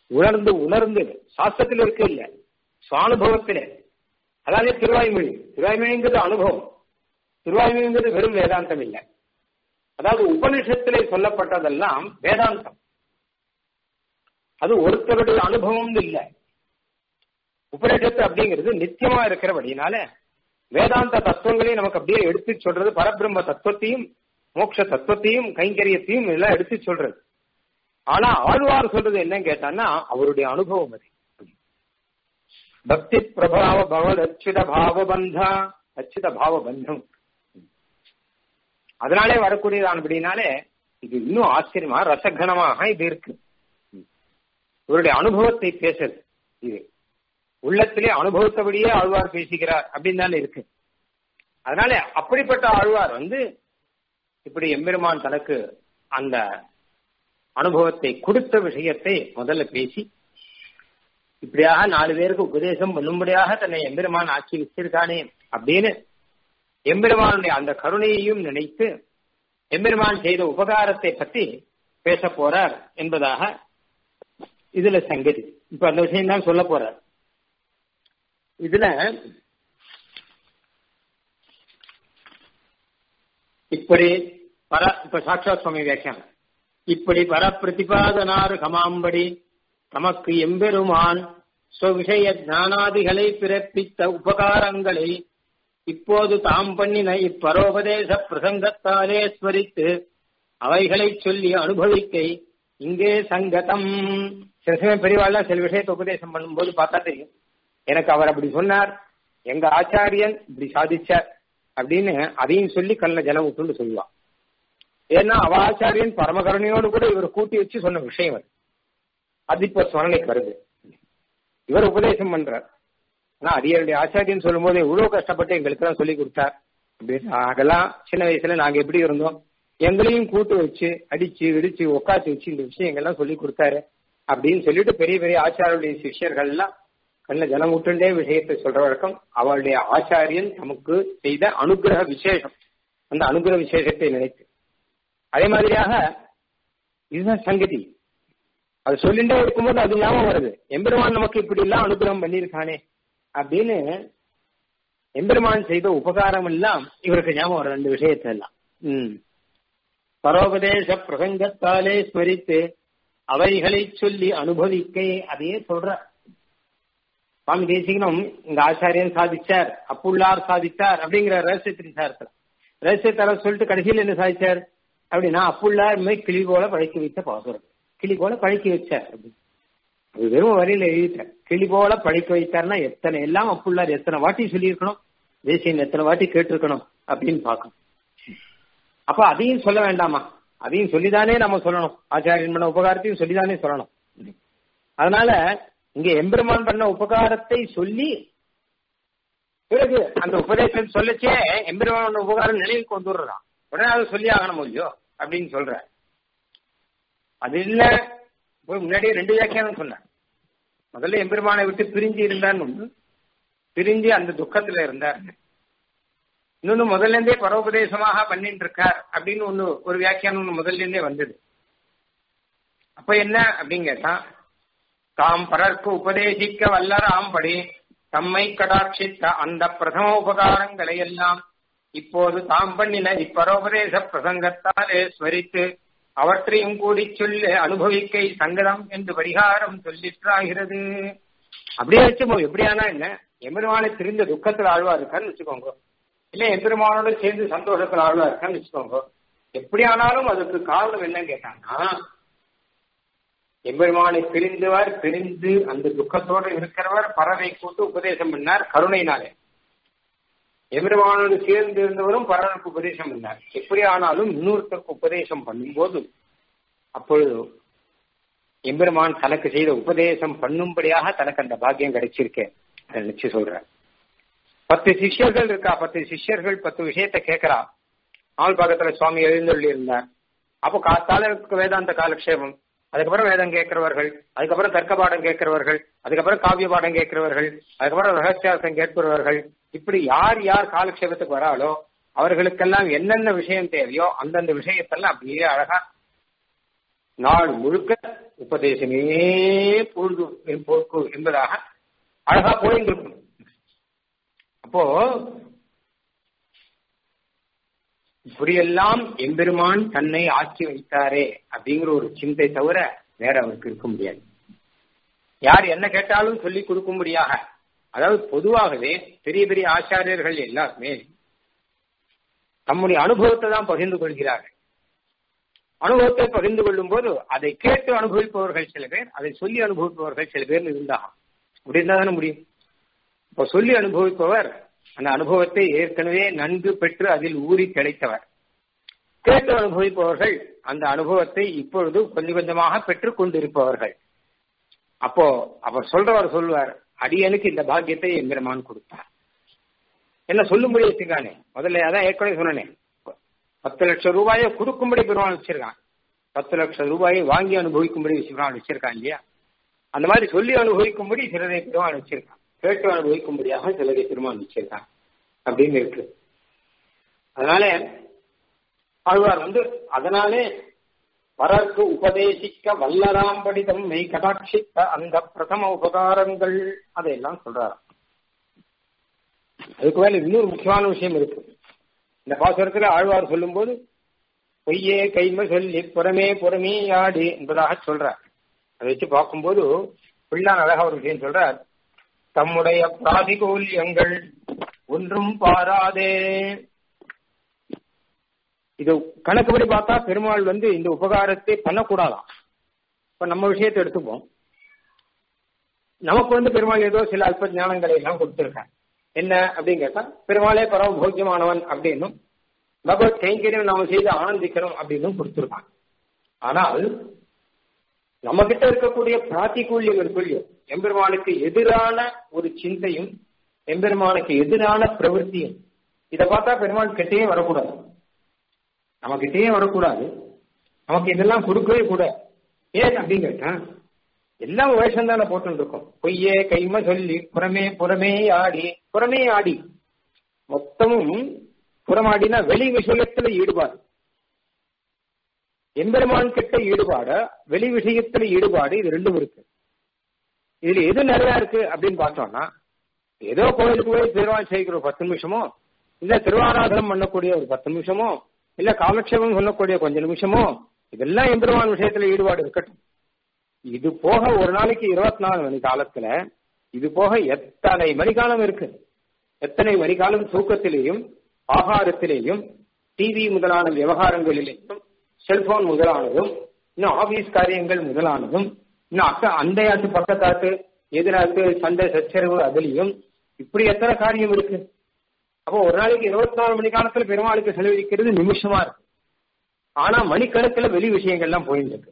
உணர்ந்து உணர்ந்து சாஸ்திரத்தில் இருக்கு இல்ல சுவானுபவத்திலே அதாவது திருவாய்மொழி திருவாய்மொழிங்கிறது அனுபவம் திருவாய்மொழிங்கிறது வெறும் வேதாந்தம் இல்லை அதாவது உபனிஷத்திலே சொல்லப்பட்டதெல்லாம் வேதாந்தம் அது ஒருத்தருடைய அனுபவம் இல்லை உபனிஷத்து அப்படிங்கிறது நித்தியமா இருக்கிறபடினால வேதாந்த தத்துவங்களையும் நமக்கு அப்படியே எடுத்து சொல்றது பரபிரம்ம தத்துவத்தையும் மோட்ச தத்துவத்தையும் கைங்கரியத்தையும் எல்லாம் எடுத்து சொல்றது ஆனா ஆழ்வார் சொல்றது என்னன்னு கேட்டான்னா அவருடைய அனுபவம் அது பக்தி பிரபாவ பகவத் அச்சுத பாவ பந்தா அச்சுத பாவ பந்தம் அதனாலே வரக்கூடியதான் அப்படின்னாலே இது இன்னும் ஆச்சரியமா ரசகனமாக இது இருக்கு இவருடைய அனுபவத்தை பேசுறது இது உள்ளத்திலே அனுபவத்தபடியே ஆழ்வார் பேசுகிறார் அப்படின்னு தானே இருக்கு அதனால அப்படிப்பட்ட ஆழ்வார் வந்து இப்படி எம்பெருமான் தனக்கு அந்த அனுபவத்தை கொடுத்த விஷயத்தை முதல்ல பேசி இப்படியாக நாலு பேருக்கு உபதேசம் பண்ணும்படியாக தன்னை எம்பெருமான் ஆக்கி வச்சிருக்கானே அப்படின்னு எம்பெருமானுடைய அந்த கருணையையும் நினைத்து எம்பெருமான் செய்த உபகாரத்தை பற்றி பேச போறார் என்பதாக இதுல சங்கதி இப்ப அந்த விஷயம் தான் சொல்ல போறார் இதுல இப்படி பர இப்ப சாட்சாத் சுவாமி வியாக்கியானம் இப்படி பர பிரதிபாதனார் கமாம்படி தமக்கு எம்பெருமான் ஸ்வவிஷய ஞானாதிகளை பிறப்பித்த உபகாரங்களை இப்போது தாம் பண்ணின இப்பரோபதேச பிரசங்கத்தாலே ஸ்மரித்து அவைகளை சொல்லி அனுபவிக்கை இங்கே சங்கதம் சில சமயம் பெரியவாள் சில விஷயத்தை உபதேசம் பண்ணும்போது பார்த்தா தெரியும் எனக்கு அவர் அப்படி சொன்னார் எங்க ஆச்சாரியன் இப்படி சாதிச்சார் அப்படின்னு அதையும் சொல்லி கல்ல ஜலம் விட்டுன்னு சொல்லுவான் ஏன்னா அவ ஆச்சாரியன் பரமகருணையோடு கூட இவர் கூட்டி வச்சு சொன்ன விஷயம் அது அது இப்ப ஸ்மரணைக்கு வருது இவர் உபதேசம் பண்றார் ஆனா அரியருடைய ஆச்சாரியன் சொல்லும் போது இவ்வளவு கஷ்டப்பட்டு எங்களுக்கு தான் சொல்லி கொடுத்தார் அப்படின்னு அதெல்லாம் சின்ன வயசுல நாங்க எப்படி இருந்தோம் எங்களையும் கூட்டு வச்சு அடிச்சு இடிச்சு உட்காந்து வச்சு இந்த விஷயங்கள்லாம் சொல்லி கொடுத்தாரு அப்படின்னு சொல்லிட்டு பெரிய பெரிய ஆச்சாரியுடைய சிஷ்யர்கள் எல்லாம் கண்ண ஜனம் விட்டுண்டே விஷயத்தை சொல்ற வழக்கம் அவளுடைய ஆச்சாரியன் நமக்கு செய்த அனுகிரக விசேஷம் அந்த அனுகிரக விசேஷத்தை நினைத்து அதே மாதிரியாக இதுதான் சங்கதி அது சொல்லிட்டே இருக்கும்போது அது ஞாபகம் வருது எம்பெருமான் நமக்கு இப்படி எல்லாம் அனுகிரகம் பண்ணியிருக்கானே அப்படின்னு எம்பெருமான் செய்த உபகாரம் எல்லாம் இவருக்கு ஞாபகம் வரும் ரெண்டு விஷயத்தை எல்லாம் உம் பரோபதேச பிரசங்கத்தாலே ஸ்மரித்து அவைகளை சொல்லி அனுபவிக்கை அதையே சொல்ற சுவாமி தேசிகனும் இந்த ஆச்சாரியன் சாதிச்சார் அப்புள்ளார் சாதிச்சார் அப்படிங்கிற ரகசியத்தின் சாரத்தில் ரகசியத்தார சொல்லிட்டு கடைசியில் என்ன சாதிச்சார் அப்படின்னா அப்புள்ளார் மை கிளி போல பழக்கி வைத்த பாசுரம் கிளி போல பழக்கி வச்சார் அப்படி அது வெறும் வரையில எழுதிட்டார் கிளி போல பழிக்க வைத்தார்னா எத்தனை எல்லாம் அப்புள்ளார் எத்தனை வாட்டி சொல்லியிருக்கணும் தேசியன் எத்தனை வாட்டி கேட்டிருக்கணும் அப்படின்னு பார்க்கணும் அப்ப அதையும் சொல்ல வேண்டாமா அதையும் சொல்லிதானே நம்ம சொல்லணும் ஆச்சாரியன் பண்ண உபகாரத்தையும் சொல்லிதானே சொல்லணும் அதனால இங்க எம்பெருமான் பண்ண உபகாரத்தை சொல்லி பிறகு அந்த உபதேசம் சொல்லச்சே எம்பெருமான் உபகாரம் நிலையில் கொண்டு வர்றான் உடனே அதை சொல்லி ஆகணும் இல்லையோ அப்படின்னு சொல்ற அது இல்ல போய் முன்னாடியே ரெண்டு வியாக்கியானம் சொன்னேன் முதல்ல எம்பெருமானை விட்டு பிரிஞ்சு இருந்தான்னு ஒண்ணு பிரிஞ்சு அந்த துக்கத்துல இருந்தார் இன்னொன்னு முதல்ல இருந்தே பரோபதேசமாக பண்ணிட்டு இருக்கார் அப்படின்னு ஒண்ணு ஒரு வியாக்கியானம் ஒண்ணு முதல்ல இருந்தே வந்தது அப்ப என்ன அப்படின்னு கேட்டா தாம் பலர்க்கு உபதேசிக்க வல்லராம்படி தம்மை கடாட்சித்த அந்த பிரதம உபகாரங்களை எல்லாம் இப்போது தாம் பண்ணின இப்பரோபதேச பிரசங்கத்தாலே ஸ்மரித்து அவற்றையும் கூடி சொல்லி அனுபவிக்கை சங்கடம் என்று பரிகாரம் சொல்லிற்றாகிறது அப்படியே வச்சு எப்படியானா என்ன எம்பெருமானை தெரிந்த துக்கத்தில் ஆழ்வா இருக்கான்னு வச்சுக்கோங்க இல்ல எம்பெருமானோட சேர்ந்து சந்தோஷத்தில் ஆழ்வா இருக்கான்னு வச்சுக்கோங்க எப்படி ஆனாலும் அதுக்கு காரணம் என்னன்னு கேட்டாங்கன்னா எம்பெருமானை பிரிந்தவர் பிரிந்து அந்த துக்கத்தோடு இருக்கிறவர் பறவை கூட்டு உபதேசம் பண்ணார் கருணைனாலே எம்பெருமானோடு சேர்ந்து இருந்தவரும் பரவனுக்கு உபதேசம் பண்ணார் எப்படி ஆனாலும் இன்னொருத்தருக்கு உபதேசம் பண்ணும்போது அப்பொழுது எம்பெருமான் தனக்கு செய்த உபதேசம் பண்ணும்படியாக தனக்கு அந்த பாக்கியம் கிடைச்சிருக்கேன் அதை நினைச்சு சொல்றேன் பத்து சிஷ்யர்கள் இருக்கா பத்து சிஷ்யர்கள் பத்து விஷயத்த கேட்கிறா ஆள் பக்கத்துல சுவாமி எழுந்தொள்ளி இருந்தார் அப்போ காத்தால வேதாந்த காலக்ஷேபம் அதுக்கப்புறம் வேதம் கேட்கிறவர்கள் அதுக்கப்புறம் தர்க்க பாடம் கேட்கிறவர்கள் அதுக்கப்புறம் காவிய பாடம் கேட்கிறவர்கள் அதுக்கப்புறம் ரகசியாசம் கேட்கிறவர்கள் இப்படி யார் யார் காலக்ஷேபத்துக்கு வராளோ அவர்களுக்கெல்லாம் என்னென்ன விஷயம் தேவையோ அந்தந்த விஷயத்தெல்லாம் அப்படியே அழகா நாள் முழுக்க உபதேசமே பொழுது போக்கு என்பதாக அழகா போயிட்டு இருக்கும் அப்போ இப்படியெல்லாம் எம்பெருமான் தன்னை ஆக்கி வைத்தாரே அப்படிங்கிற ஒரு சிந்தை தவிர வேற அவருக்கு இருக்க முடியாது யார் என்ன கேட்டாலும் சொல்லி கொடுக்கும்படியாக அதாவது பொதுவாகவே பெரிய பெரிய ஆச்சாரியர்கள் எல்லாருமே தம்முடைய அனுபவத்தை தான் பகிர்ந்து கொள்கிறார்கள் அனுபவத்தை பகிர்ந்து கொள்ளும் போது அதை கேட்டு அனுபவிப்பவர்கள் சில பேர் அதை சொல்லி அனுபவிப்பவர்கள் சில பேர் இருந்தாகும் அப்படி இருந்தா தானே முடியும் இப்போ சொல்லி அனுபவிப்பவர் அந்த அனுபவத்தை ஏற்கனவே நன்கு பெற்று அதில் ஊறி கிடைத்தவர் கேட்டு அனுபவிப்பவர்கள் அந்த அனுபவத்தை இப்பொழுது கொஞ்சம் கொஞ்சமாக பெற்றுக் கொண்டிருப்பவர்கள் அப்போ அவர் சொல்றவர் சொல்வார் அடியனுக்கு இந்த பாக்கியத்தை எம்பெருமான் கொடுத்தார் என்ன சொல்லும்படி வச்சிருக்கானே முதல்ல அதான் ஏற்கனவே சொன்னனே பத்து லட்சம் ரூபாயை கொடுக்கும்படி பெருமாள் வச்சிருக்கான் பத்து லட்சம் ரூபாயை வாங்கி அனுபவிக்கும்படி பெருமாள் வச்சிருக்கான் இல்லையா அந்த மாதிரி சொல்லி அனுபவிக்கும்படி சிலரை பெருமாள் வச்சிருக்கான் கேட்டு அனுபவிக்கும்படியாக சிலரை பெருமாள் வச்சிருக்கான் அப்படின்னு இருக்கு அதனால ஆழ்வார் வந்து அதனாலே வரற்கு உபதேசிக்க வல்லராம்படிதம் மெய் கடாட்சித்த அந்த பிரதம உபகாரங்கள் அதையெல்லாம் சொல்றாரு அதுக்கு மேல இன்னொரு முக்கியமான விஷயம் இருக்கு இந்த பாசுரத்துல ஆழ்வார் சொல்லும் போது பொய்யே கைமை சொல்லி புறமே புறமே ஆடி என்பதாக சொல்றார் அதை வச்சு பார்க்கும்போது பிள்ளான் அழகா ஒரு விஷயம் சொல்றார் தம்முடைய பிராதிகூல்யங்கள் ஒன்றும் பாராதே இது கணக்குப்படி பார்த்தா பெருமாள் வந்து இந்த உபகாரத்தை பண்ணக்கூடாதாம் இப்ப நம்ம விஷயத்தை எடுத்துப்போம் நமக்கு வந்து பெருமாள் ஏதோ சில அல்ப ஞானங்களை எல்லாம் கொடுத்திருக்காங்க என்ன அப்படின்னு கேட்டா பெருமாளே பரம போக்கியமானவன் அப்படின்னும் பகவத் கைங்கரியம் நாம செய்து ஆனந்திக்கணும் அப்படின்னு கொடுத்திருக்காங்க ஆனால் நம்ம கிட்ட இருக்கக்கூடிய பிராத்திகூல்யம் இருக்குல்லையோ எம்பெருமானுக்கு எதிரான ஒரு சிந்தையும் எம்பெருமானுக்கு எதிரான பிரவൃத்தியும் இதை பார்த்தா பெருமாள் கிட்டேயே வரக்கூடாது நம்ம கிட்டேயே வரக்கூடாது நமக்கு இதெல்லாம் கொடுக்கவே கூட ஏன் அப்படின்னு கேட்டா எல்லாம் வேஷம் தானே போட்டு இருக்கோம் பொய்யே கைம சொல்லி புறமே புறமே ஆடி புறமே ஆடி மொத்தமும் புறமாடினா வெளி விஷயத்துல ஈடுபாடு எம்பெருமான் கிட்ட ஈடுபாடு வெளி விஷயத்துல ஈடுபாடு இது ரெண்டும் இருக்கு இதுல எது நிறைய இருக்கு அப்படின்னு பார்த்தோம்னா ஏதோ கோயிலுக்கு போய் பெருமாள் செய்கிற ஒரு பத்து நிமிஷமோ இல்ல திருவாராதனம் பண்ணக்கூடிய ஒரு பத்து நிமிஷமோ இல்ல காலக்ஷேபம் சொல்லக்கூடிய கொஞ்ச நிமிஷமோ இதெல்லாம் எம்பெருமான் விஷயத்துல ஈடுபாடு இருக்கட்டும் இது போக ஒரு நாளைக்கு இருபத்தி நாலு மணி காலத்துல இது போக எத்தனை மணிக்காலம் இருக்கு எத்தனை மணிக்காலம் தூக்கத்திலேயும் ஆகாரத்திலேயும் டிவி முதலான விவகாரங்களிலேயும் செல்போன் முதலானதும் இன்னும் ஆபீஸ் காரியங்கள் முதலானதும் இன்னும் அக்க அண்டையாத்து பக்கத்தாத்து எதிராத்து சண்டை சச்சரவு அதுலயும் இப்படி எத்தனை காரியம் இருக்கு அப்போ ஒரு நாளைக்கு இருபத்தி நாலு மணி காலத்துல பெருமாளுக்கு செலவழிக்கிறது நிமிஷமா இருக்கு ஆனா மணிக்கணக்கில் வெளி விஷயங்கள்லாம் போயிட்டு இருக்கு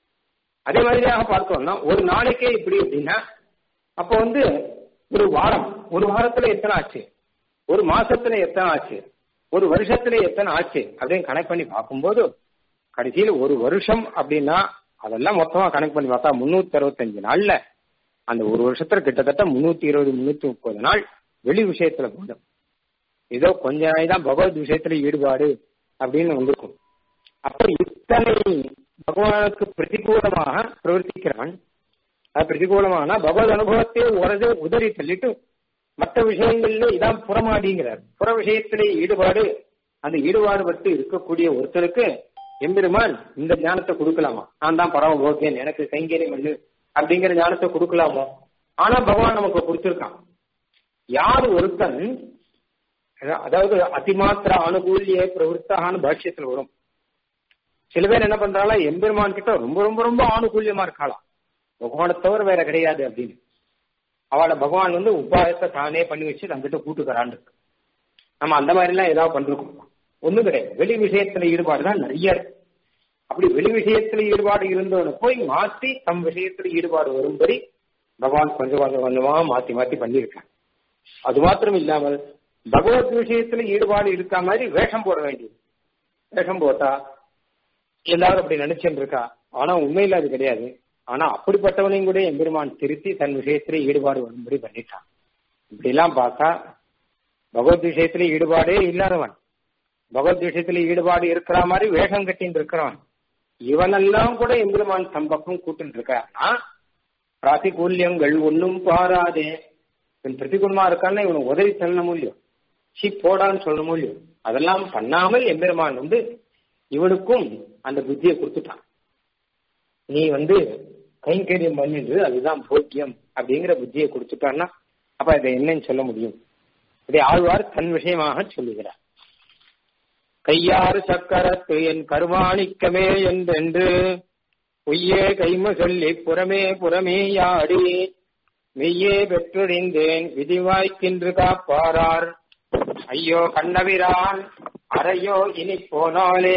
அதே மாதிரியாக பார்த்தோம்னா ஒரு நாளைக்கே இப்படி அப்படின்னா அப்போ வந்து ஒரு வாரம் ஒரு வாரத்துல எத்தனை ஆச்சு ஒரு மாசத்துல எத்தனை ஆச்சு ஒரு வருஷத்துல எத்தனை ஆச்சு அப்படின்னு கணக்கு பண்ணி பார்க்கும்போது கடைசியில் ஒரு வருஷம் அப்படின்னா அதெல்லாம் மொத்தமா கணக்கு பண்ணி பார்த்தா முன்னூத்தி அறுபத்தஞ்சு நாள்ல அந்த ஒரு வருஷத்துல கிட்டத்தட்ட முன்னூத்தி இருபது முன்னூத்தி முப்பது நாள் வெளி விஷயத்துல போதும் ஏதோ கொஞ்ச நாள் தான் பகவத் விஷயத்துல ஈடுபாடு அப்படின்னு வந்திருக்கும் அப்ப இத்தனை பகவானுக்கு பிரதிகூலமாக பிரவர்த்திக்கிறவன் அது பிரதிகூலமானா பகவத் அனுபவத்தை உரது உதறி தள்ளிட்டு மற்ற விஷயங்கள்ல இதான் புறமாடிங்கிறார் புற விஷயத்திலே ஈடுபாடு அந்த ஈடுபாடு பட்டு இருக்கக்கூடிய ஒருத்தருக்கு எம்பெருமான் இந்த ஞானத்தை கொடுக்கலாமா நான் தான் பரம போகேன் எனக்கு கைங்கரியம் பண்ணு அப்படிங்கிற ஞானத்தை கொடுக்கலாமோ ஆனா பகவான் நமக்கு கொடுத்திருக்கான் யார் ஒருத்தன் அதாவது அதிமாத்திர அனுகூலிய பிரவருத்தான்னு பாஷ்யத்தில் வரும் சில பேர் என்ன பண்றாங்களா எம்பெருமான் கிட்ட ரொம்ப ரொம்ப ரொம்ப ஆணுகூல்யமா இருக்காளாம் பகவானை தவிர வேற கிடையாது அப்படின்னு அவளை பகவான் வந்து உபாயத்தை தானே பண்ணி வச்சு தங்கிட்ட கூட்டுக்கிறான் இருக்கு நம்ம அந்த மாதிரி எல்லாம் ஏதாவது பண்றோம் ஒண்ணும் கிடையாது வெளி விஷயத்துல ஈடுபாடு தான் நிறைய இருக்கு அப்படி வெளி விஷயத்துல ஈடுபாடு இருந்தவனை போய் மாத்தி தம் விஷயத்துல ஈடுபாடு வரும்படி பகவான் கொஞ்சம் கொஞ்சம் கொஞ்சமா மாத்தி மாத்தி பண்ணியிருக்கான் அது மாத்திரம் இல்லாமல் பகவத் விஷயத்துல ஈடுபாடு இருக்கா மாதிரி வேஷம் போட வேண்டியது வேஷம் போட்டா எல்லாரும் அப்படி நினைச்சுட்டு இருக்கா ஆனா உண்மையில அது கிடையாது ஆனா அப்படிப்பட்டவனையும் கூட எம்பெருமான் திருத்தி தன் விஷயத்துல ஈடுபாடு வரும்படி பண்ணிட்டான் இப்படி எல்லாம் பார்த்தா பகவத் விஷயத்துல ஈடுபாடே இல்லாதவன் பகவத் விஷயத்துல ஈடுபாடு இருக்கிற மாதிரி வேஷம் கட்டின்னு இருக்கிறவன் இவனெல்லாம் கூட எம்பெருமான் தம் பக்கம் கூட்டு இருக்காருன்னா பிராத்திகூல்யங்கள் ஒன்னும் பாராதே இவன் பிரதிகூலமா இருக்கான்னா இவனை உதவி சொல்ல முடியும் சி போடான்னு சொல்ல முடியும் அதெல்லாம் பண்ணாமல் எம்பெருமான் வந்து இவனுக்கும் அந்த புத்தியை கொடுத்துட்டான் நீ வந்து கைங்கரியம் பண்ணிட்டு அதுதான் போக்கியம் அப்படிங்கிற புத்தியை கொடுத்துட்டான்னா அப்ப இதை என்னன்னு சொல்ல முடியும் இதை ஆழ்வார் தன் விஷயமாக சொல்லுகிறார் கையாறு சக்கரத்து என் கருமாணிக்கமே என்றென்று பொய்யே கைம சொல்லி புறமே புறமே யாடி மெய்யே பெற்றொழிந்தேன் விதிவாய்க்கின்று காப்பாரார் ஐயோ கண்ணவிரான் அறையோ இனி போனாலே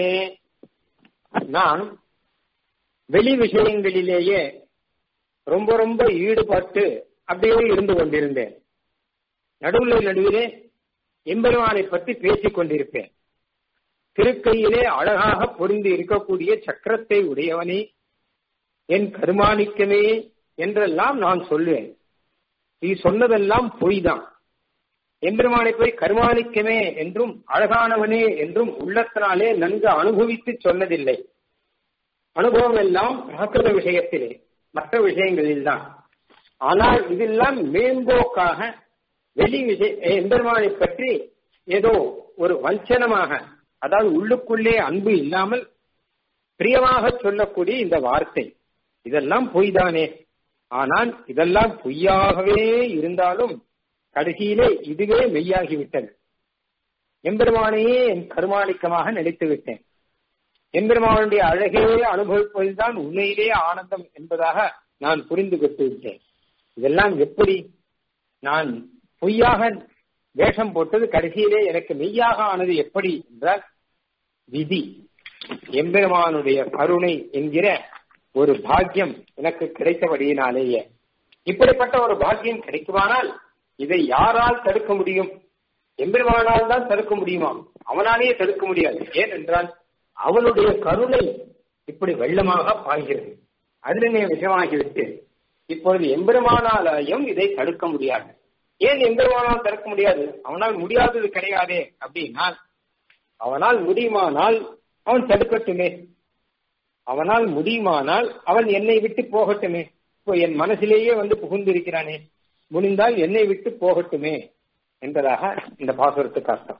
நான் வெளி விஷயங்களிலேயே ரொம்ப ரொம்ப ஈடுபட்டு அப்படியே இருந்து கொண்டிருந்தேன் நடுவில் நடுவிலே எம்பெருமானை பற்றி பேசிக் கொண்டிருப்பேன் திருக்கையிலே அழகாக பொருந்தி இருக்கக்கூடிய சக்கரத்தை உடையவனே என் கருமாணிக்கமே என்றெல்லாம் நான் சொல்வேன் நீ சொன்னதெல்லாம் பொய் தான் எம்பெருமானை போய் கருமாணிக்கமே என்றும் அழகானவனே என்றும் உள்ளத்தினாலே நன்கு அனுபவித்து சொன்னதில்லை அனுபவம் எல்லாம் பிராகிருத விஷயத்திலே மற்ற விஷயங்களில் தான் ஆனால் இதெல்லாம் மேம்போக்காக வெளி விஷய எம்பெருமானை பற்றி ஏதோ ஒரு வஞ்சனமாக அதாவது உள்ளுக்குள்ளே அன்பு இல்லாமல் பிரியமாக சொல்லக்கூடிய இந்த வார்த்தை இதெல்லாம் பொய் தானே ஆனால் இதெல்லாம் பொய்யாகவே இருந்தாலும் கடைசியிலே இதுவே மெய்யாகிவிட்டது எம்பெருமானையே என் கருமாணிக்கமாக நினைத்து விட்டேன் எம்பெருமானுடைய அழகே அனுபவிப்பதுதான் உண்மையிலே ஆனந்தம் என்பதாக நான் புரிந்து கொண்டு விட்டேன் இதெல்லாம் எப்படி நான் பொய்யாக வேஷம் போட்டது கடைசியிலே எனக்கு மெய்யாக ஆனது எப்படி என்றால் விதி எம்பெருமானுடைய கருணை என்கிற ஒரு பாக்கியம் எனக்கு கிடைத்தபடியினாலேயே இப்படிப்பட்ட ஒரு பாக்கியம் கிடைக்குமானால் இதை யாரால் தடுக்க முடியும் எம்பெருமானால் தான் தடுக்க முடியுமா அவனாலேயே தடுக்க முடியாது ஏனென்றால் அவனுடைய கருணை இப்படி வெள்ளமாக பாய்கிறது அதிலே விஷமாகிவிட்டு இப்பொழுது எம்பெருமானாலையும் இதை தடுக்க முடியாது ஏன் எம்பெருமானால் தடுக்க முடியாது அவனால் முடியாதது கிடையாதே அப்படின்னா அவனால் முடியுமானால் அவன் தடுக்கட்டுமே அவனால் முடியுமானால் அவன் என்னை விட்டு போகட்டுமே இப்போ என் மனசிலேயே வந்து புகுந்திருக்கிறானே முடிந்தால் என்னை விட்டு போகட்டுமே என்பதாக இந்த பாசுரத்துக்கு அர்த்தம்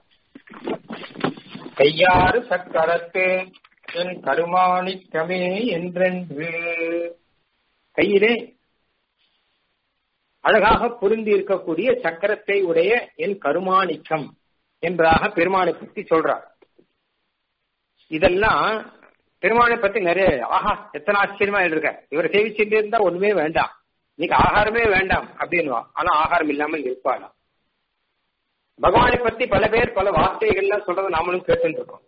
கையாறு சக்கரத்து என் கருமாணிக்கமே என்றென்று கையிலே அழகாக பொருந்தி இருக்கக்கூடிய சக்கரத்தை உடைய என் கருமாணிக்கம் என்பதாக பெருமானை பற்றி சொல்றார் இதெல்லாம் பெருமானை பத்தி நிறைய ஆஹா எத்தனை ஆச்சரியமா இருக்க இவரை சேவிச்சுட்டு இருந்தா ஒண்ணுமே வேண்டாம் இன்னைக்கு ஆகாரமே வேண்டாம் அப்படின்வா ஆனா ஆகாரம் இல்லாமல் இருப்பாளா பகவானை பத்தி பல பேர் பல வார்த்தைகள்லாம் சொல்றதை நாமளும் கேட்டு இருக்கோம்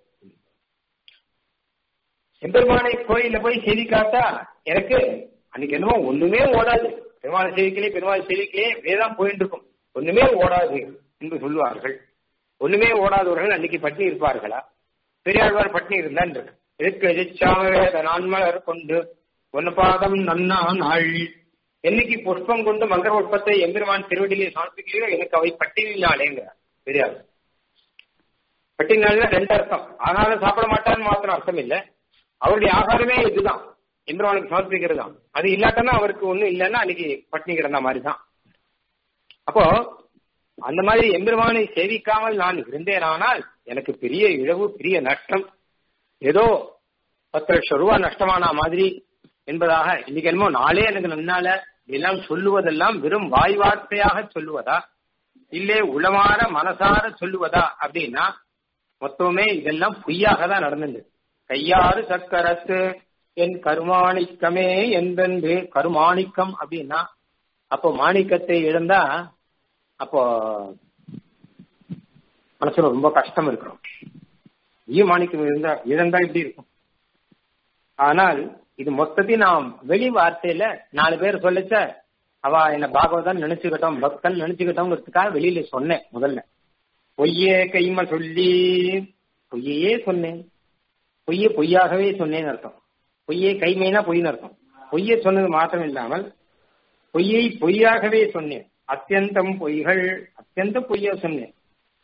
எம்பெருமானை கோயில போய் செய்தி காத்தா எனக்கு அன்னைக்கு என்னமோ ஒண்ணுமே ஓடாது பெருமாள் செய்திக்கலே பெருமாள் செய்திக்கலே வேதான் போயிட்டு இருக்கும் ஒண்ணுமே ஓடாது என்று சொல்லுவார்கள் ஒண்ணுமே ஓடாதவர்கள் அன்னைக்கு பட்டினி இருப்பார்களா பெரியாழ்வார் பட்டினி இருந்தான் இருக்கு எதுக்கு எதிர்ச்சாமவேத நான்மலர் கொண்டு ஒன்னு பாதம் நன்னா நாள் என்னைக்கு புஷ்பம் கொண்டு மந்திர புஷ்பத்தை எம்பெருமான் திருவடியிலே சமர்ப்பிக்கிறீரோ எனக்கு அவை பட்டினினாலேங்கிறார் பெரியார் பட்டினால ரெண்டு அர்த்தம் ஆனாலும் சாப்பிட மாட்டான்னு மாத்திரம் அர்த்தம் இல்லை அவருடைய ஆகாரமே இதுதான் எம்பெருமானுக்கு சமர்ப்பிக்கிறது தான் அது இல்லாட்டனா அவருக்கு ஒண்ணும் இல்லைன்னா அன்னைக்கு பட்டினி கிடந்த மாதிரி தான் அப்போ அந்த மாதிரி எம்பெருமானை சேவிக்காமல் நான் இருந்தேனானால் எனக்கு பெரிய இழவு பெரிய நஷ்டம் ஏதோ பத்து லட்சம் ரூபாய் நஷ்டமான மாதிரி என்பதாக இன்னைக்கு என்னமோ நாளே எனக்கு நன்னால எல்லாம் சொல்லுவதெல்லாம் வெறும் வாய் வார்த்தையாக சொல்லுவதா இல்லே உளமாற மனசார சொல்லுவதா அப்படின்னா மொத்தமே இதெல்லாம் பொய்யாக தான் நடந்தது கையாறு சக்கரத்து என் கருமாணிக்கமே என்பென்று கருமாணிக்கம் அப்படின்னா அப்போ மாணிக்கத்தை இழந்தா அப்போ மனசுல ரொம்ப கஷ்டம் இருக்கும் ஈ மாணிக்கம் இருந்தா இழந்தா இப்படி இருக்கும் ஆனால் இது மொத்தத்தையும் நாம் வெளி வார்த்தையில நாலு பேர் சொல்லிச்ச அவ என்ன பாகவதான் நினைச்சுக்கிட்டோம் பக்தன் நினைச்சுக்கிட்டோங்கிறதுக்காக வெளியில சொன்னேன் முதல்ல பொய்யே கைம சொல்லி பொய்யே சொன்னேன் பொய்யே பொய்யாகவே சொன்னேன்னு அர்த்தம் பொய்யே கைமைனா பொய்னு அர்த்தம் பொய்யை சொன்னது மாத்திரம் இல்லாமல் பொய்யை பொய்யாகவே சொன்னேன் அத்தியந்தம் பொய்கள் அத்தியந்த பொய்யா சொன்னேன்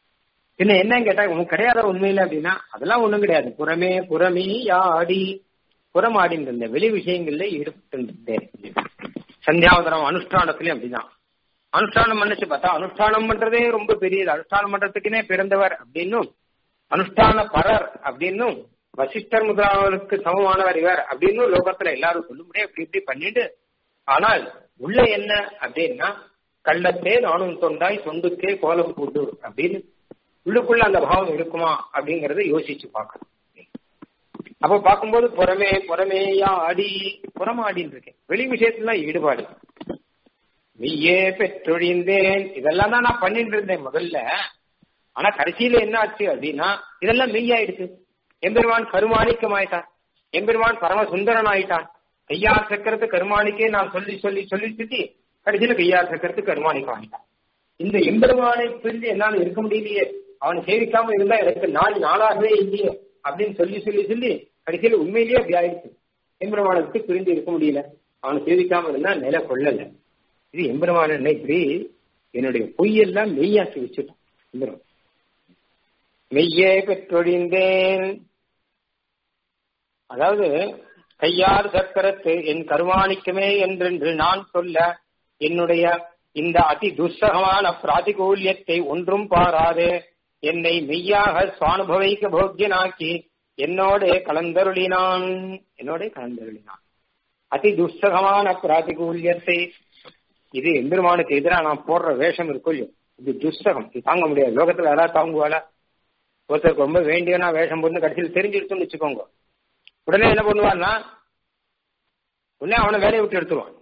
பின்ன என்னன்னு கேட்டா உனக்கு கிடையாத உண்மையில அப்படின்னா அதெல்லாம் ஒண்ணும் கிடையாது புறமே புறமே யாடி புறமாடின்னு இருந்தேன் வெளி விஷயங்கள்ல ஈடுபட்டு இருந்தேன் சந்தியாவதனம் அனுஷ்டானத்திலயும் அப்படிதான் அனுஷ்டானம் பண்ணிச்சு பார்த்தா அனுஷ்டானம் பண்றதே ரொம்ப பெரியது அனுஷ்டானம் பண்றதுக்குனே பிறந்தவர் அப்படின்னும் அனுஷ்டான பரர் அப்படின்னும் வசிஷ்டர் முதலாளருக்கு சமமானவர் இவர் அப்படின்னு லோகத்துல எல்லாரும் சொல்லும்படியே இப்படி இப்படி பண்ணிட்டு ஆனால் உள்ள என்ன அப்படின்னா கள்ளத்தே நானும் தொண்டாய் தொண்டுக்கே கோலம் போட்டு அப்படின்னு உள்ளுக்குள்ள அந்த பாவம் இருக்குமா அப்படிங்கறத யோசிச்சு பார்க்கணும் அப்ப பார்க்கும்போது புறமே புறமேயா ஆடி புறமாடின்னு இருக்கேன் வெளி விஷயத்துல ஈடுபாடு மெய்யே பெற்றொழிந்தேன் இதெல்லாம் தான் நான் பண்ணிட்டு இருந்தேன் முதல்ல ஆனா கடைசியில என்ன ஆச்சு அப்படின்னா இதெல்லாம் மெய்யாயிடுச்சு எம்பெருமான் கருமாணிக்கம் ஆயிட்டான் எம்பெருமான் பரம சுந்தரன் ஆயிட்டான் கையார் சக்கரத்து கருமாணிக்கே நான் சொல்லி சொல்லி சொல்லி சுத்தி கடைசியில கையார் சக்கரத்து கருமாணிக்கம் ஆயிட்டான் இந்த எம்பெருமானை பிரிஞ்சு என்னால இருக்க முடியலையே அவனை சேவிக்காம இருந்தா எனக்கு நாள் நாளாகவே இல்லையே அப்படின்னு சொல்லி சொல்லி சொல்லி கடைசியில உண்மையிலேயே அப்படி ஆயிடுச்சு எம்பெருமானை விட்டு பிரிஞ்சு இருக்க முடியல அவனை சேவிக்காம இருந்தா நில கொள்ளல இது எம்பெருமான என்ன இப்படி என்னுடைய பொய்யெல்லாம் மெய்யாக்கி வச்சுட்டான் எம்பெருமான் மெய்யே பெற்றொழிந்தேன் அதாவது கையார் சக்கரத்து என் கருமாணிக்கமே என்றென்று நான் சொல்ல என்னுடைய இந்த அதி துஸ்ஸகமான பிராதிகூல்யத்தை ஒன்றும் பாராது என்னை மெய்யாக சுவானுபவிக்க போக்கியனாக்கி என்னோட கலந்தருளினான் என்னோட கலந்தருளினான் அதி துஸ்ஸகமான பிராதிகூல்யத்தை இது எம்பெருமானுக்கு எதிராக நான் போடுற வேஷம் இருக்கும் இல்லையோ இது துஸ்தகம் இது தாங்க முடியாது லோகத்துல யாராவது தாங்குவாளா ஒருத்தருக்கு ரொம்ப வேண்டியனா வேஷம் போட்டு கடைசியில் தெரிஞ்சிருச்சுன்னு வச்சுக்கோங்க உடனே என்ன பண்ணுவான்னா உடனே அவனை வேலையை விட்டு எடுத்துருவான்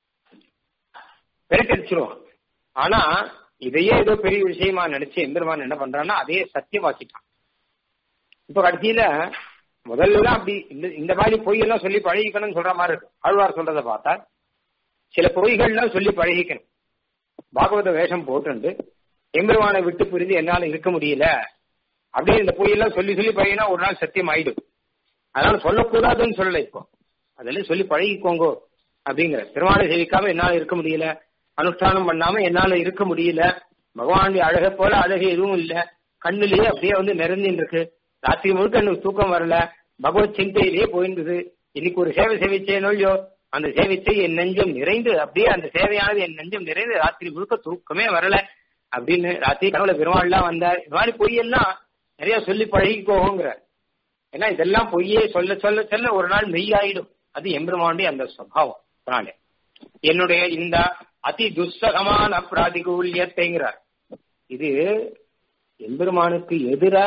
விரட்டி அடிச்சிருவான் ஆனா இதையே ஏதோ பெரிய விஷயமா நினைச்சு எம்பெருமான் என்ன பண்றான்னா அதையே சத்தியமாக்கிட்டான் இப்ப கடைசியில முதல்ல அப்படி இந்த இந்த மாதிரி பொய்யெல்லாம் சொல்லி பழகிக்கணும்னு சொல்ற மாதிரி இருக்கு ஆழ்வார் சொல்றதை பார்த்தா சில பொய்கள்லாம் சொல்லி பழகிக்கணும் பாகவத வேஷம் போட்டுண்டு எம்பெருமானை விட்டு பிரிஞ்சு என்னால இருக்க முடியல அப்படியே இந்த பொய்யெல்லாம் சொல்லி சொல்லி பழகினா ஒரு நாள் சத்தியம் ஆயிடும் அதனால சொல்லக்கூடாதுன்னு சொல்லல இப்போ அதெல்லாம் சொல்லி பழகிக்கோங்க அப்படிங்கிற திருமாலை சேவிக்காம என்னால இருக்க முடியல அனுஷ்டானம் பண்ணாம என்னால இருக்க முடியல பகவானுடைய அழகை போல அழகு எதுவும் இல்ல கண்ணுலயே அப்படியே வந்து நிறைஞ்சின்னு இருக்கு ராத்திரி முழுக்க எனக்கு தூக்கம் வரல பகவத் சிந்தையிலேயே போயிருந்தது இன்னைக்கு ஒரு சேவை சேவிச்சேனோ இல்லையோ அந்த சேவிச்சை என் நெஞ்சம் நிறைந்து அப்படியே அந்த சேவையானது என் நெஞ்சம் நிறைந்து ராத்திரி முழுக்க தூக்கமே வரல அப்படின்னு ராத்திரி கனவுல பெருமாள்லாம் வந்தார் இது மாதிரி பொய்யெல்லாம் நிறைய சொல்லி பழகிக்கோங்கிற ஏன்னா இதெல்லாம் பொய்யே சொல்ல சொல்ல சொல்ல ஒரு நாள் மெய்யாயிடும் அது எம்பெருமானுடைய அந்த சுவாவம் அதனால என்னுடைய இந்த அதி துஸ்தகமான பிராதிகூல்யத்தைங்கிறார் இது எம்பெருமானுக்கு எதிரா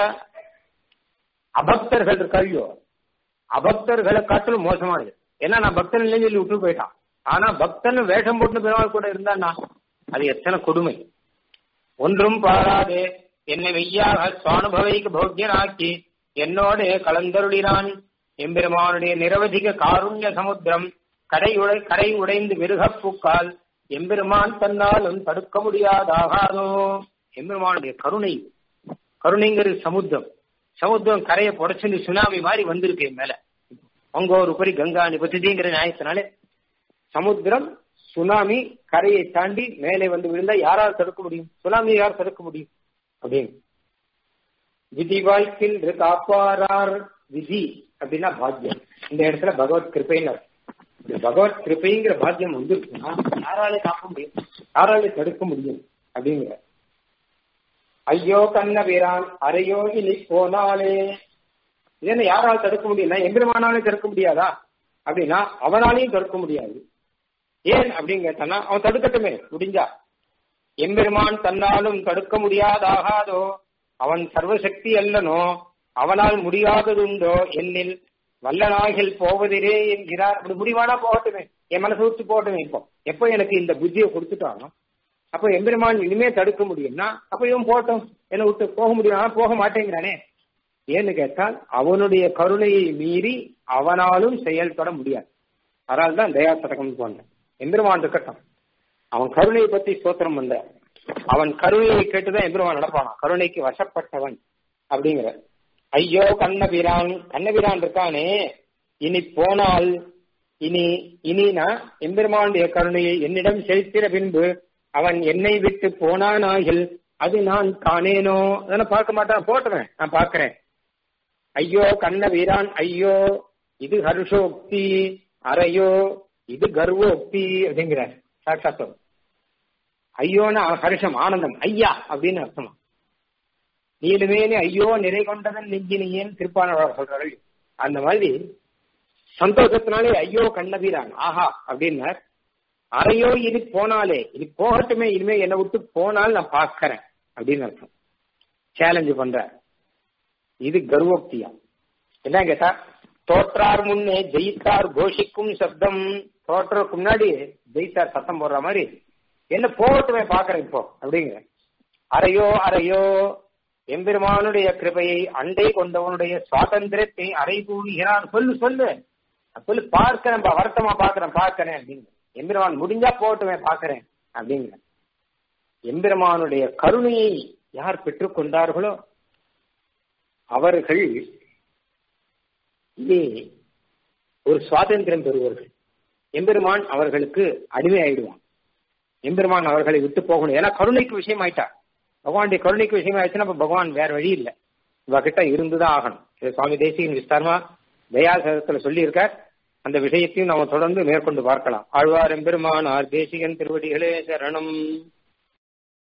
அபக்தர்கள் இருக்காளியோ அபக்தர்களை காட்டிலும் மோசமானது ஏன்னா நான் பக்தன் இல்லைன்னு சொல்லி விட்டு போயிட்டான் ஆனா பக்தன் வேஷம் போட்டு பெருமாள் கூட இருந்தான்னா அது எத்தனை கொடுமை ஒன்றும் பாராதே என்னை மெய்யாக சுவானுபவைக்கு போக்கியனாக்கி என்னோடு கலந்தருளினான் எம்பெருமானுடைய நிரவதிக காருண்ய சமுத்திரம் கடை உடை கடை உடைந்து விருகப் பூக்கால் எம்பெருமான் தன்னாலும் தடுக்க முடியாதாகாதோ எம்பெருமானுடைய கருணை கருணைங்கிறது சமுத்திரம் சமுத்திரம் கரையை புடைச்சு சுனாமி மாதிரி வந்திருக்கு என் மேல அங்க ஒரு உபரி கங்கா நிபதிங்கிற நியாயத்தினாலே சமுத்திரம் சுனாமி கரையை தாண்டி மேலே வந்து விழுந்தா யாரால் தடுக்க முடியும் சுனாமி யார் தடுக்க முடியும் அப்படின்னு விதி வாய்க்கின்று காப்பாரார் விதி அப்படின்னா பாக்கியம் இந்த இடத்துல பகவத் கிருப்பைன்னு பகவத் கிருப்பைங்கிற பாக்கியம் வந்துருக்குன்னா யாராலே காக்க முடியும் யாராலே தடுக்க முடியும் அப்படிங்கிற ஐயோ கண்ண வீரான் அரையோ இனி போனாலே இதென்ன யாரால் தடுக்க முடியும்னா எம்பெருமானாலே தடுக்க முடியாதா அப்படின்னா அவனாலையும் தடுக்க முடியாது ஏன் அப்படின்னு கேட்டானா அவன் தடுக்கட்டுமே முடிஞ்சா எம்பெருமான் தன்னாலும் தடுக்க முடியாதாகாதோ அவன் சர்வசக்தி அல்லனோ அவனால் முடியாததுண்டோ என்னில் வல்லநாகில் போவதிலே என்கிறார் அப்படி முடிவானா போகட்டுமே என் மனசு விட்டு போகட்டுமே இப்போ எப்போ எனக்கு இந்த புத்தியை கொடுத்துட்டானோ அப்போ எம்பெருமான் இனிமே தடுக்க முடியும்னா அப்ப இவன் போட்டோம் என்னை விட்டு போக முடியும் ஆனா போக மாட்டேங்கிறானே ஏன்னு கேட்டால் அவனுடைய கருணையை மீறி அவனாலும் செயல்பட முடியாது அதனால தான் தயா சதகம் போன்ற எம்பெருமான் இருக்கட்டும் அவன் கருணையை பத்தி ஸ்தோத்திரம் பண்ற அவன் கருணையை கேட்டுதான் எம்பெருமான் நடப்பானா கருணைக்கு வசப்பட்டவன் அப்படிங்கிற ஐயோ கண்ணபிரான் கண்ணபிரான் இருக்கானே இனி போனால் இனி இனினா எம்பெருமானுடைய கருணையை என்னிடம் செலுத்தின பின்பு அவன் என்னை விட்டு போனானாகில் அது நான் காணேனோ அதெல்லாம் பார்க்க மாட்டான் போட்டுவேன் நான் பார்க்கிறேன் ஐயோ கண்ண வீரான் ஐயோ இது ஹர்ஷோக்தி அரையோ இது கர்வோக்தி அப்படிங்கிறார் சாட்சாத்தம் ஐயோன்னு ஹர்ஷம் ஆனந்தம் ஐயா அப்படின்னு அர்த்தமா நீலுமேனு ஐயோ நிறை கொண்டதன் நெஞ்சினியேன்னு திருப்பானவர் சொல்றாரு அந்த மாதிரி சந்தோஷத்தினாலே ஐயோ கண்ணபீரான் ஆஹா அப்படின்னார் அறையோ இது போனாலே இது போகட்டுமே இனிமே என்னை விட்டு போனால் நான் பார்க்கறேன் அப்படின்னு அர்த்தம் சேலஞ்சு பண்ற இது கர்வோக்தியா என்ன கேட்டா தோற்றார் முன்னே ஜெயித்தார் கோஷிக்கும் சப்தம் தோற்றருக்கு முன்னாடி ஜெயித்தார் சத்தம் போடுற மாதிரி என்ன போகட்டுமே பாக்குறேன் இப்போ அப்படிங்கிற அறையோ அறையோ எம்பெருமானுடைய கிருபையை அண்டை கொண்டவனுடைய சுவாதந்திரத்தை அறை கூறுகிறான் சொல்லு சொல்லு சொல்லு பார்க்கிறேன் வருத்தமா பாக்குறேன் பார்க்கிறேன் அப்படிங்கிற எம்பெருமான் முடிஞ்சா போகட்டுமே பாக்குறேன் அப்படிங்கிற எம்பெருமானுடைய கருணையை யார் பெற்றுக்கொண்டார்களோ அவர்கள் இனி ஒரு சுவாதந்திரம் பெறுவார்கள் எம்பெருமான் அவர்களுக்கு அடிமை ஆயிடுவான் எம்பெருமான் அவர்களை விட்டு போகணும் ஏன்னா கருணைக்கு விஷயம் ஆயிட்டார் பகவானுடைய கருணைக்கு விஷயம் ஆயிடுச்சுன்னா அப்ப பகவான் வேற வழி இல்லை இவகிட்ட இருந்துதான் ஆகணும் இது சுவாமி தேசிகன் விஸ்தாரமா தயாசகத்துல சொல்லி இருக்கார் அந்த விஷயத்தையும் நம்ம தொடர்ந்து மேற்கொண்டு பார்க்கலாம் ஆழ்வார் எம்பெருமானார் தேசிகன் திருவடிகளே சரணம்